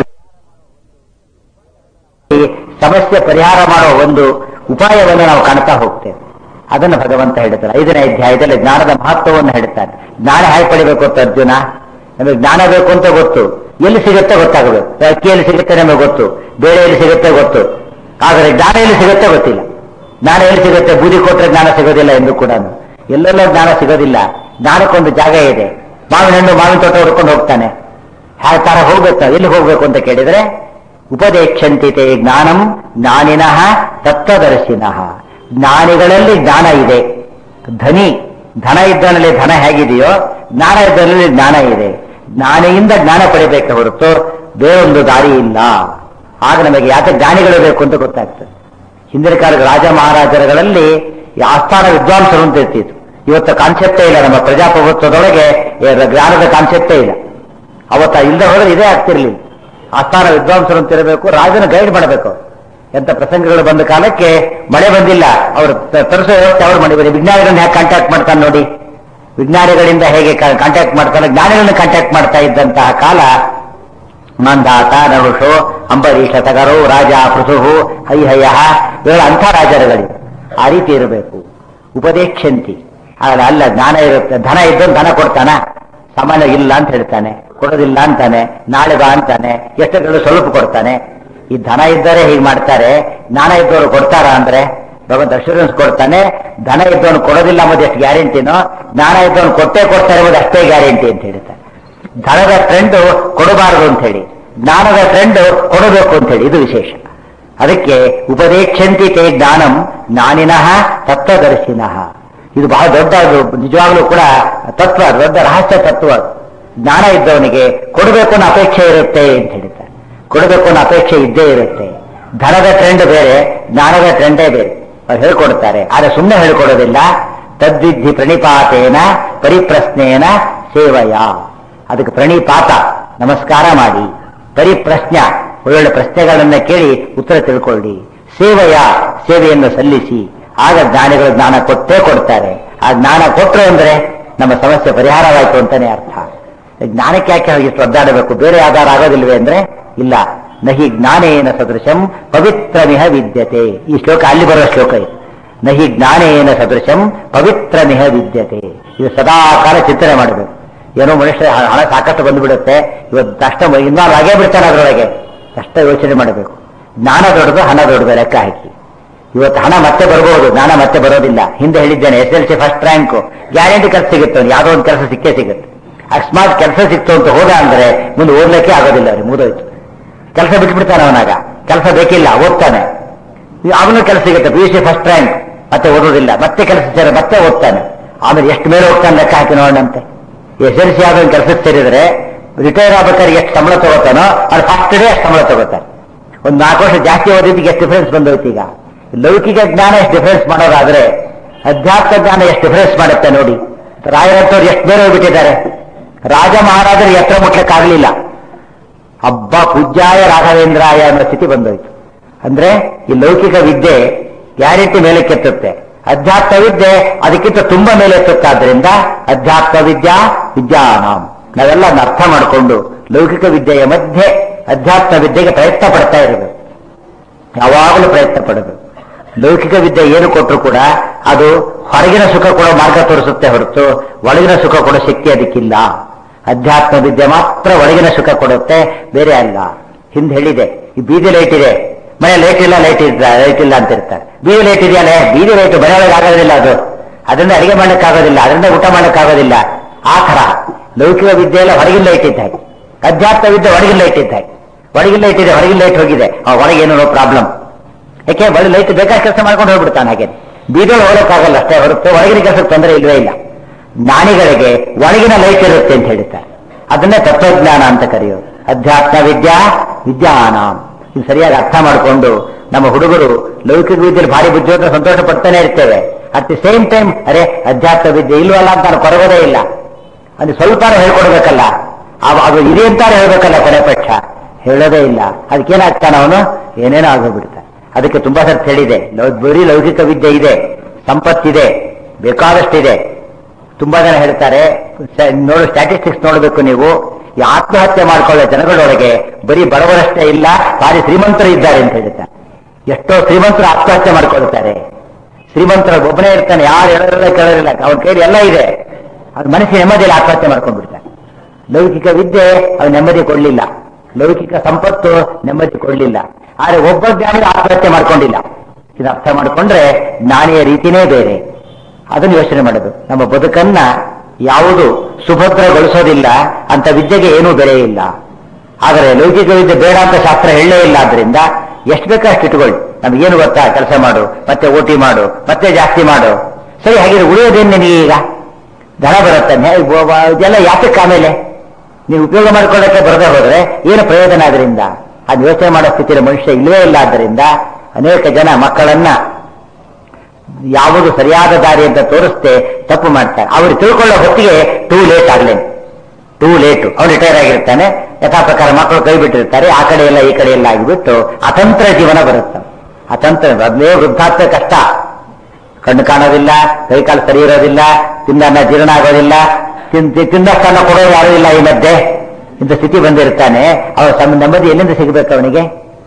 Speaker 1: ಈ ಸಮಸ್ಯೆ ಪರಿಹಾರ ಮಾಡುವ ಒಂದು ಉಪಾಯವನ್ನು ನಾವು ಕಾಣ್ತಾ ಹೋಗ್ತೇವೆ ಅದನ್ನು ಭಗವಂತ ಹೇಳ್ತಾರೆ ಐದನೇ ಅಧ್ಯಾಯದಲ್ಲಿ ಜ್ಞಾನದ ಮಹತ್ವವನ್ನು ಹೇಳ್ತಾನೆ ಜ್ಞಾನ ಹೇಗೆ ಪಡಿಬೇಕು ಅಂತ ಅರ್ಜುನ ನಮಗೆ ಜ್ಞಾನ ಬೇಕು ಅಂತ ಗೊತ್ತು ಎಲ್ಲಿ ಸಿಗುತ್ತೆ ಗೊತ್ತಾಗಬೇಕು ಅಕ್ಕಿ ಎಲ್ಲಿ ಸಿಗುತ್ತೆ ನಮಗೆ ಗೊತ್ತು ಬೇಳೆ ಎಲ್ಲಿ ಸಿಗುತ್ತೆ ಗೊತ್ತು ಆದರೆ ಜ್ಞಾನ ಎಲ್ಲಿ ಸಿಗುತ್ತೆ ಗೊತ್ತಿಲ್ಲ ಜ್ಞಾನ ಎಲ್ಲಿ ಸಿಗುತ್ತೆ ಬೂದಿ ಕೊಟ್ಟರೆ ಜ್ಞಾನ ಸಿಗೋದಿಲ್ಲ ಎಂದು ಕೂಡ ಎಲ್ಲೆಲ್ಲೋ ಜ್ಞಾನ ಸಿಗೋದಿಲ್ಲ ಜ್ಞಾನಕ್ಕೊಂದು ಜಾಗ ಇದೆ ಮಾವಿನ ಹಣ್ಣು ಮಾವಿನ ತೋಟ ಹುಡ್ಕೊಂಡು ಹೋಗ್ತಾನೆ ಹಾಗೆ ತರ ಹೋಗ್ಬೇಕು ಎಲ್ಲಿ ಹೋಗ್ಬೇಕು ಅಂತ ಕೇಳಿದ್ರೆ ಉಪದೇಕ್ಷಂತಿತೆ ಜ್ಞಾನಂ ಜ್ಞಾನಿನಃ ತತ್ವದರ್ಶಿನಃ ಜ್ಞಾನಿಗಳಲ್ಲಿ ಜ್ಞಾನ ಇದೆ ಧನಿ ಧನ ಇದ್ದನಲ್ಲಿ ಧನ ಹೇಗಿದೆಯೋ ಜ್ಞಾನ ಇದ್ದನಲ್ಲಿ ಜ್ಞಾನ ಇದೆ ಜ್ಞಾನಿಯಿಂದ ಜ್ಞಾನ ಪಡಿಬೇಕೆ ಹೊರತು ಬೇರೊಂದು ದಾರಿ ಇಲ್ಲ ಆಗ ನಮಗೆ ಯಾಕೆ ಜ್ಞಾನಿಗಳು ಬೇಕು ಅಂತ ಗೊತ್ತಾಗ್ತದೆ ಹಿಂದಿನ ಕಾಲದ ರಾಜ ಮಹಾರಾಜರುಗಳಲ್ಲಿ ಈ ಆಸ್ಥಾನ ವಿದ್ವಾಂಸರು ಅಂತ ಇರ್ತಿತ್ತು ಇವತ್ತು ಕಾನ್ಸೆಪ್ಟೇ ಇಲ್ಲ ನಮ್ಮ ಪ್ರಜಾಪ್ರಭುತ್ವದೊಳಗೆ ಈ ಜ್ಞಾನದ ಕಾನ್ಸೆಪ್ಟೇ ಇಲ್ಲ ಅವತ್ತ ಇಲ್ಲದೆ ಹೋದ್ರೆ ಇದೇ ಆಗ್ತಿರ್ಲಿಲ್ಲ ಆಸ್ಥಾನ ವಿದ್ವಾಂಸರು ಅಂತ ಇರಬೇಕು ರಾಜನ ಗೈಡ್ ಮಾಡಬೇಕು ಎಂತ ಪ್ರಸಂಗಗಳು ಬಂದ ಕಾಲಕ್ಕೆ ಮಳೆ ಬಂದಿಲ್ಲ ಅವರು ತರಿಸೋ ವ್ಯವಸ್ಥೆ ಅವ್ರು ಮಾಡಿದ್ದಾರೆ ವಿಜ್ಞಾನಿಗಳನ್ನ ಹೇಗೆ ಕಾಂಟ್ಯಾಕ್ಟ್ ಮಾಡ್ತಾನೆ ನೋಡಿ ವಿಜ್ಞಾನಿಗಳಿಂದ ಹೇಗೆ ಕಾಂಟ್ಯಾಕ್ಟ್ ಮಾಡ್ತಾನೆ ಜ್ಞಾನಿಗಳನ್ನ ಕಾಂಟ್ಯಾಕ್ಟ್ ಮಾಡ್ತಾ ಇದ್ದಂತಹ ಕಾಲ ಮಂದಾತ ನಹುಷೋ ಅಂಬರೀಷ ತಗರು ರಾಜ ಪೃಥು ಹೈಹಯ ಇವೆಲ್ಲ ಅಂಥ ರಾಜರುಗಳಿವೆ ಆ ರೀತಿ ಇರಬೇಕು ಉಪದೇಕ್ಷಂತಿ ಅಲ್ಲ ಅಲ್ಲ ಜ್ಞಾನ ಇರುತ್ತೆ ಧನ ಇದ್ದೊಂದು ಧನ ಕೊಡ್ತಾನ ಸಾಮಾನ್ಯ ಇಲ್ಲ ಅಂತ ಹೇಳ್ತಾನೆ ಕೊಡೋದಿಲ್ಲ ಅಂತಾನೆ ನಾಳೆ ಬಾ ಅಂತಾನೆ ಎಷ್ಟು ಸ್ವಲ್ಪ ಕೊಡ್ತಾನೆ ಈ ಧನ ಇದ್ದರೆ ಹೀಗೆ ಮಾಡ್ತಾರೆ ಜ್ಞಾನ ಇದ್ದವರು ಕೊಡ್ತಾರ ಅಂದ್ರೆ ಭಗವಂತ ಅಶ್ಯೂರೆನ್ಸ್ ಕೊಡ್ತಾನೆ ಧನ ಇದ್ದವನು ಕೊಡೋದಿಲ್ಲ ಅನ್ನೋದು ಎಷ್ಟು ಗ್ಯಾರಂಟಿನೋ ಜ್ಞಾನ ಇದ್ದವನು ಕೊಟ್ಟೇ ಕೊಡ್ತಾರೆ ಎಂಬುದು ಅಷ್ಟೇ ಗ್ಯಾರಂಟಿ ಅಂತ ಹೇಳ್ತಾರೆ ಧನದ ಟ್ರೆಂಡ್ ಕೊಡಬಾರದು ಅಂತ ಹೇಳಿ ಜ್ಞಾನದ ಟ್ರೆಂಡ್ ಕೊಡಬೇಕು ಅಂತ ಹೇಳಿ ಇದು ವಿಶೇಷ ಅದಕ್ಕೆ ಉಪದೇಕ್ಷಂತಿ ತೇ ಜ್ಞಾನಂ ಜ್ಞಾನಿನಃ ತತ್ವದರ್ಶಿನಃ ಇದು ಬಹಳ ದೊಡ್ಡ ಅದು ನಿಜವಾಗ್ಲೂ ಕೂಡ ತತ್ವ ದೊಡ್ಡ ರಹಸ್ಯ ತತ್ವ ಅದು. ಜ್ಞಾನ ಇದ್ದವನಿಗೆ ಕೊಡಬೇಕು ಅನ್ನೋ ಅಪೇಕ್ಷೆ ಇರುತ್ತೆ ಅಂತ ಹೇಳ್ತಾರೆ ಕೊಡಬೇಕು ಅನ್ನೋ ಅಪೇಕ್ಷೆ ಇದ್ದೇ ಇರುತ್ತೆ ಧನದ ಟ್ರೆಂಡ್ ಬೇರೆ ಜ್ಞಾನದ ಟ್ರೆಂಡೇ ಬೇರೆ ಅವ್ರು ಹೇಳ್ಕೊಡ್ತಾರೆ ಆದ್ರೆ ಸುಮ್ಮನೆ ಹೇಳ್ಕೊಡೋದಿಲ್ಲ ತದ್ವಿಧಿ ಪ್ರಣಿಪಾತೇನ ಪರಿಪ್ರಶ್ನೇನ ಸೇವಯ ಅದಕ್ಕೆ ಪ್ರಣಿಪಾತ ನಮಸ್ಕಾರ ಮಾಡಿ ಪರಿಪ್ರಶ್ನ ಒಳ್ಳೊಳ್ಳೆ ಪ್ರಶ್ನೆಗಳನ್ನ ಕೇಳಿ ಉತ್ತರ ತಿಳ್ಕೊಳ್ಳಿ ಸೇವೆಯ ಸೇವೆಯನ್ನು ಸಲ್ಲಿಸಿ ಆಗ ಜ್ಞಾನಿಗಳು ಜ್ಞಾನ ಕೊಟ್ಟೇ ಕೊಡ್ತಾರೆ ಆ ಜ್ಞಾನ ಕೊಟ್ಟರು ಅಂದ್ರೆ ನಮ್ಮ ಸಮಸ್ಯೆ ಪರಿಹಾರವಾಯಿತು ಅಂತಾನೆ ಅರ್ಥ ಜ್ಞಾನಕ್ಕೆ ಯಾಕೆ ಇಷ್ಟು ಒದ್ದಾಡಬೇಕು ಬೇರೆ ಆಧಾರ ಆಗೋದಿಲ್ವೇ ಅಂದ್ರೆ ಇಲ್ಲ ನಹಿ ಜ್ಞಾನೇನ ಸದೃಶಂ ಪವಿತ್ರಮಿಹ ವಿದ್ಯತೆ ಈ ಶ್ಲೋಕ ಅಲ್ಲಿ ಬರುವ ಶ್ಲೋಕ ಇದು ನಹಿ ಜ್ಞಾನೇನ ಸದೃಶಂ ಪವಿತ್ರಮಿಹ ವಿದ್ಯತೆ ಇದು ಸದಾ ಕಾಲ ಚಿಂತನೆ ಮಾಡಬೇಕು ಏನೋ ಮನುಷ್ಯ ಹಣ ಸಾಕಷ್ಟು ಬಂದುಬಿಡುತ್ತೆ ಇವತ್ತು ಕಷ್ಟ ಇನ್ವಾಲ್ವ್ ಆಗೇ ಬಿಡ್ತಾನೆ ಅದರೊಳಗೆ ಕಷ್ಟ ಯೋಚನೆ ಮಾಡಬೇಕು ಜ್ಞಾನ ದೊಡ್ಡದು ಹಣ ದೊಡ್ಡದು ಲೆಕ್ಕ ಹಾಕಿ ಇವತ್ತು ಹಣ ಮತ್ತೆ ಬರಬಹುದು ಜ್ಞಾನ ಮತ್ತೆ ಬರೋದಿಲ್ಲ ಹಿಂದೆ ಹೇಳಿದ್ದೇನೆ S L C first rank guarantee ಕೆಲಸ ಸಿಗುತ್ತೆ ಅವ್ನು ಯಾವುದೋ ಒಂದು ಕೆಲಸ ಸಿಕ್ಕೇ ಸಿಗುತ್ತೆ ಅಕಸ್ಮಾತ್ ಕೆಲಸ ಸಿಕ್ತು ಅಂತ ಹೋದ ಅಂದ್ರೆ ಮುಂದೆ ಓದ್ಲಿಕ್ಕೆ ಆಗೋದಿಲ್ಲ ಅವ್ರಿಗೆ ಮುಗಿದೋಯ್ತು ಕೆಲಸ ಬಿಟ್ಬಿಡ್ತಾನೆ ಅವನಾಗ ಕೆಲಸ ಬೇಕಿಲ್ಲ ಓದ್ತಾನೆ ಅವನು ಕೆಲಸ ಸಿಗುತ್ತೆ P U C first rank ಮತ್ತೆ ಓದೋದಿಲ್ಲ ಮತ್ತೆ ಕೆಲಸ ಸೇರಿ ಮತ್ತೆ ಓದ್ತಾನೆ ಆಮೇಲೆ ಎಷ್ಟು ಮೇಲೆ ಹೋಗ್ತಾನೆ ಲೆಕ್ಕ ಹಾಕಿ ನೋಡೋಣಂತೆ ಎಸ್ ಎಲ್ ಸಿ ಆದ ಕೆಲಸಕ್ಕೆ ಸೇರಿದ್ರೆ ರಿಟೈರ್ ಆಗ್ಬೇಕಾದ್ರೆ ಎಷ್ಟು ಸಂಬಳ ತಗೋತಾನೋ ಅದು ಫಸ್ಟ್ ಡೇ ಅಷ್ಟು ಸಂಬಳ ತಗೋತಾನೆ ಒಂದು ನಾಲ್ಕು ವರ್ಷ ಜಾಸ್ತಿ ಓದಿದ್ದಕ್ಕೆ ಎಷ್ಟು ಡಿಫರೆನ್ಸ್ ಬಂದೋಯ್ತು ಈಗ ಲೌಕಿಕ ಜ್ಞಾನ ಎಷ್ಟು ಡಿಫರೆನ್ಸ್ ಮಾಡೋದಾದ್ರೆ ಅಧ್ಯಾತ್ಮ ಜ್ಞಾನ ಎಷ್ಟು ಡಿಫರೆನ್ಸ್ ಮಾಡುತ್ತೆ ನೋಡಿ ರಾಯರಂತವ್ರು ಎಷ್ಟು ಬೇರೆ ಹೋಗ್ಬಿಟ್ಟಿದ್ದಾರೆ ರಾಜ ಮಹಾರಾಜರು ಎತ್ತರ ಮುಟ್ಲಿಕ್ಕಾಗಲಿಲ್ಲ ಹಬ್ಬ ಪೂಜ್ಯಾಯ ರಾಘವೇಂದ್ರಾಯ ಅನ್ನೋ ಸ್ಥಿತಿ ಬಂದೋಯ್ತು ಅಂದ್ರೆ ಈ ಲೌಕಿಕ ವಿದ್ಯೆ ಗ್ಯಾರಂಟಿ ಮೇಲೆ ಕೆತ್ತುತ್ತೆ ಅಧ್ಯಾತ್ಮ ವಿದ್ಯೆ ಅದಕ್ಕಿಂತ ತುಂಬಾ ಮೇಲೆ ಎತ್ತುತ್ತಾದ್ರಿಂದ ಅಧ್ಯಾತ್ಮ ವಿದ್ಯಾ ವಿದ್ಯಾನಾಂ ನಾವೆಲ್ಲ ಅದನ್ನ ಅರ್ಥ ಮಾಡಿಕೊಂಡು ಲೌಕಿಕ ವಿದ್ಯೆಯ ಮಧ್ಯೆ ಅಧ್ಯಾತ್ಮ ವಿದ್ಯೆಗೆ ಪ್ರಯತ್ನ ಪಡ್ತಾ ಇರಬೇಕು ಯಾವಾಗಲೂ ಪ್ರಯತ್ನ ಪಡಬೇಕು ಲೌಕಿಕ ವಿದ್ಯೆ ಏನು ಕೊಟ್ಟರು ಕೂಡ ಅದು ಹೊರಗಿನ ಸುಖ ಕೊಡೋ ಮಾರ್ಗ ತೋರಿಸುತ್ತೆ ಹೊರತು ಒಳಗಿನ ಸುಖ ಕೊಡೋ ಶಕ್ತಿ ಅದಕ್ಕಿಲ್ಲ ಅಧ್ಯಾತ್ಮ ವಿದ್ಯೆ ಮಾತ್ರ ಒಳಗಿನ ಸುಖ ಕೊಡುತ್ತೆ ಬೇರೆ ಅಲ್ಲ ಹಿಂದೆ ಹೇಳಿದೆ ಈ ಬೀದಿ ಲೈಟ್ ಇದೆ ಮನೆ ಲೈಟ್ ಇಲ್ಲ ಲೈಟ್ ಇಲ್ಲ ಲೈಟ್ ಇಲ್ಲ ಅಂತ ಇರ್ತಾರೆ ಬೀದಿ ಲೈಟ್ ಇದೆಯಲ್ಲ ಬೀದಿ ಲೈಟ್ ಮನೆ ಒಳಗೆ ಆಗೋದಿಲ್ಲ ಅದು ಅದರಿಂದ ಅಡಿಗೆ ಮಾಡಕ್ಕಾಗೋದಿಲ್ಲ ಅದರಿಂದ ಊಟ ಮಾಡಕ್ಕಾಗೋದಿಲ್ಲ ಆ ತರ ಲೌಕಿಕ ವಿದ್ಯೆ ಎಲ್ಲ ಹೊರಗಿನ ಲೈಟ್ ಇದ್ದ ಹಾಗೆ ಅಧ್ಯಾತ್ಮ ವಿದ್ಯೆ ಹೊರಗಿನ ಲೈಟ್ ಇದ್ದ ಹಾಗೆ ಒಳಗಿನ ಲೈಟ್ ಇದೆ ಹೊರಗಿನ ಲೈಟ್ ಹೋಗಿದೆ ಆ ಒಳಗೆ ಏನೋ ಪ್ರಾಬ್ಲಮ್ ಯಾಕೆ ಬಳಿ ಲೈಟ್ ಬೇಕಾದ ಕೆಲಸ ಮಾಡ್ಕೊಂಡು ಹೋಗ್ಬಿಡ್ತಾನೆ ಹಾಗೆ ಬೀದಿಯೊಳಗೆ ಹೋಗಕ್ಕಾಗಲ್ಲ ಅಷ್ಟೇ ಹೊರತು ಒಳಗಿನ ಕೆಲಸಕ್ಕೆ ತೊಂದರೆ ಇಲ್ವೇ ಇಲ್ಲ ಜ್ಞಾನಿಗಳಿಗೆ ಒಳಗಿನ ಲೈಟ್ ಇರುತ್ತೆ ಅಂತ ಹೇಳ್ತಾರೆ ಅದನ್ನೇ ತತ್ವಜ್ಞಾನ ಅಂತ ಕರೆಯೋದು ಅಧ್ಯಾತ್ಮ ವಿದ್ಯಾ ವಿದ್ಯಾನ ಇದು ಸರಿಯಾಗಿ ಅರ್ಥ ಮಾಡಿಕೊಂಡು ನಮ್ಮ ಹುಡುಗರು ಲೌಕಿಕ ವಿದ್ಯೆಯಲ್ಲಿ ಭಾರಿ ಬುದ್ಧಿವಂತ ಸಂತೋಷ ಪಡ್ತಾನೆ ಇರ್ತೇವೆ ಅಟ್ ದಿ ಸೇಮ್ ಟೈಮ್ ಅರೆ ಅಧ್ಯಾತ್ಮ ವಿದ್ಯೆ ಇಲ್ವಲ್ಲ ಅಂತ ನಾನು ಕೊರಗೋದೇ ಇಲ್ಲ ಅದು ಸ್ವಲ್ಪ ಹೇಳ್ಕೊಡ್ಬೇಕಲ್ಲ ಅವ- ಅದು ಇದೆ ಅಂತಾರೆ ಹೇಳ್ಬೇಕಲ್ಲ ಕೊನೆ ಪಕ್ಷ ಹೇಳೋದೇ ಇಲ್ಲ ಅದಕ್ಕೇನಾಗ್ತಾನ ಅವನು ಏನೇನೋ ಆಗೋಗ್ಬಿಡ್ತಾನೆ ಅದಕ್ಕೆ ತುಂಬಾ ಸರ್ತಿ ಹೇಳಿದೆ ಲೌ- ಬರೀ ಲೌಕಿಕ ವಿದ್ಯೆ ಇದೆ ಸಂಪತ್ತಿದೆ ಬೇಕಾದಷ್ಟಿದೆ ತುಂಬಾ ಜನ ಹೇಳ್ತಾರೆ ಸ- ನೋಡು ಸ್ಟ್ಯಾಟಿಸ್ಟಿಕ್ಸ್ ನೋಡಬೇಕು ನೀವು ಈ ಆತ್ಮಹತ್ಯೆ ಮಾಡ್ಕೊಳ್ಳೋ ಜನಗಳೊಳಗೆ ಬರೀ ಬಡವರಷ್ಟೇ ಇಲ್ಲ ಭಾರಿ ಶ್ರೀಮಂತರು ಇದ್ದಾರೆ ಅಂತ ಹೇಳ್ತಾರೆ ಎಷ್ಟೋ ಶ್ರೀಮಂತರು ಆತ್ಮಹತ್ಯೆ ಮಾಡ್ಕೊಳ್ತಾರೆ ಶ್ರೀಮಂತರ ಒಬ್ಬನೇ ಇರ್ತಾನೆ ಯಾರು ಹೇಳೋದಿಲ್ಲ ಕೇಳೋದಿಲ್ಲ ಅವನ ಕೈಲಿ ಎಲ್ಲ ಇದೆ ಅವ್ನ ಮನಸ್ಸಿನ ನೆಮ್ಮದಿಯಲ್ಲಿ ಆತ್ಮಹತ್ಯೆ ಮಾಡ್ಕೊಂಡ್ಬಿಡ್ತಾನೆ ಲೌಕಿಕ ವಿದ್ಯೆ ಅವ್ನು ನೆಮ್ಮದಿ ಕೊಡ್ಲಿಲ್ಲ ಲೌಕಿಕ ಸಂಪತ್ತು ನೆಮ್ಮದಿ ಕೊಡ್ಲಿಲ್ಲ ಆದ್ರೆ ಒಬ್ಬ ಜ್ಞಾನಿ ಆತ್ಮಹತ್ಯೆ ಮಾಡ್ಕೊಂಡಿಲ್ಲ ಇದು ಅರ್ಥ ಮಾಡಿಕೊಂಡ್ರೆ ಜ್ಞಾನಿಯ ರೀತಿನೇ ಬೇರೆ ಅದನ್ನು ಯೋಚನೆ ಮಾಡೋದು ನಮ್ಮ ಬದುಕನ್ನ ಯಾವುದು ಸುಭದ್ರಗೊಳಿಸೋದಿಲ್ಲ ಅಂತ ವಿದ್ಯೆಗೆ ಏನೂ ಬೆಲೆ ಇಲ್ಲ ಆದರೆ ಲೌಕಿಕ ವಿದ್ಯೆ ಬೇಡ ಅಂತ ಶಾಸ್ತ್ರ ಹೇಳಲೇ ಇಲ್ಲ ಆದ್ರಿಂದ ಎಷ್ಟು ಬೇಕೋ ಅಷ್ಟು ಇಟ್ಕೊಳ್ಳಿ ನಮಗೇನು ಗೊತ್ತಾ ಕೆಲಸ ಮಾಡು ಮತ್ತೆ ಓಟಿ ಮಾಡು ಮತ್ತೆ ಜಾಸ್ತಿ ಮಾಡು ಸರಿ ಹಾಗಿದ್ರೆ ಉಳಿಯೋದೇನು ನಿನಗೆ ಈಗ ದನ ಬರುತ್ತೆ ನೆ- ಬ- ಬ- ಇದೆಲ್ಲ ಯಾತಕ್ಕೆ ಆಮೇಲೆ ನೀವು ಉಪಯೋಗ ಮಾಡ್ಕೊಳ್ಳೋಕೆ ಬರದೇ ಹೋದ್ರೆ ಏನು ಪ್ರಯೋಜನ ಅದರಿಂದ ಅದು ಯೋಚನೆ ಮಾಡೋ ಸ್ಥಿತಿಯಲ್ಲಿ ಮನುಷ್ಯ ಇಲ್ಲವೇ ಇಲ್ಲ ಆದ್ದರಿಂದ ಅನೇಕ ಜನ ಮಕ್ಕಳನ್ನ ಯಾವುದು ಸರಿಯಾದ ದಾರಿ ಅಂತ ತೋರಿಸ್ತೆ ತಪ್ಪು ಮಾಡ್ತಾರೆ ಅವ್ರು ತಿಳ್ಕೊಳ್ಳೋ ಹೊತ್ತಿಗೆ ಟೂ ಲೇಟ್ ಆಗ್ಲೇನು ಟೂ ಲೇಟ್ ಅವ್ನು ರಿಟೈರ್ ಆಗಿರ್ತಾನೆ ಯಥಾ ಪ್ರಕಾರ ಮಕ್ಕಳು ಕೈ ಬಿಟ್ಟಿರ್ತಾರೆ ಆ ಕಡೆ ಎಲ್ಲ ಈ ಕಡೆ ಎಲ್ಲ ಆಗಿಬಿಟ್ಟು ಅತಂತ್ರ ಜೀವನ ಬರುತ್ತೆ ಅತಂತ್ರ ಮೊದಲೇ ವೃದ್ಧಾಪ್ಯ ಕಷ್ಟ ಕಣ್ಣು ಕಾಣೋದಿಲ್ಲ ಕೈ ಕಾಲು ಸರಿ ಇರೋದಿಲ್ಲ ತಿಂದನ್ನ ಜೀರ್ಣ ಆಗೋದಿಲ್ಲ ತಿನ್- ತಿ- ತಿಂದಷ್ಟನ್ನ ಕೊಡೋರು ಯಾರೂ ಇಲ್ಲ ಈ ಮಧ್ಯೆ ಇಂಥ ಸ್ಥಿತಿ ಬಂದಿರ್ತಾನೆ ಅವರ ಸಮ ನೆಮ್ಮದಿ ಎಲ್ಲಿಂದ ಸಿಗಬೇಕು ಅವನಿಗೆ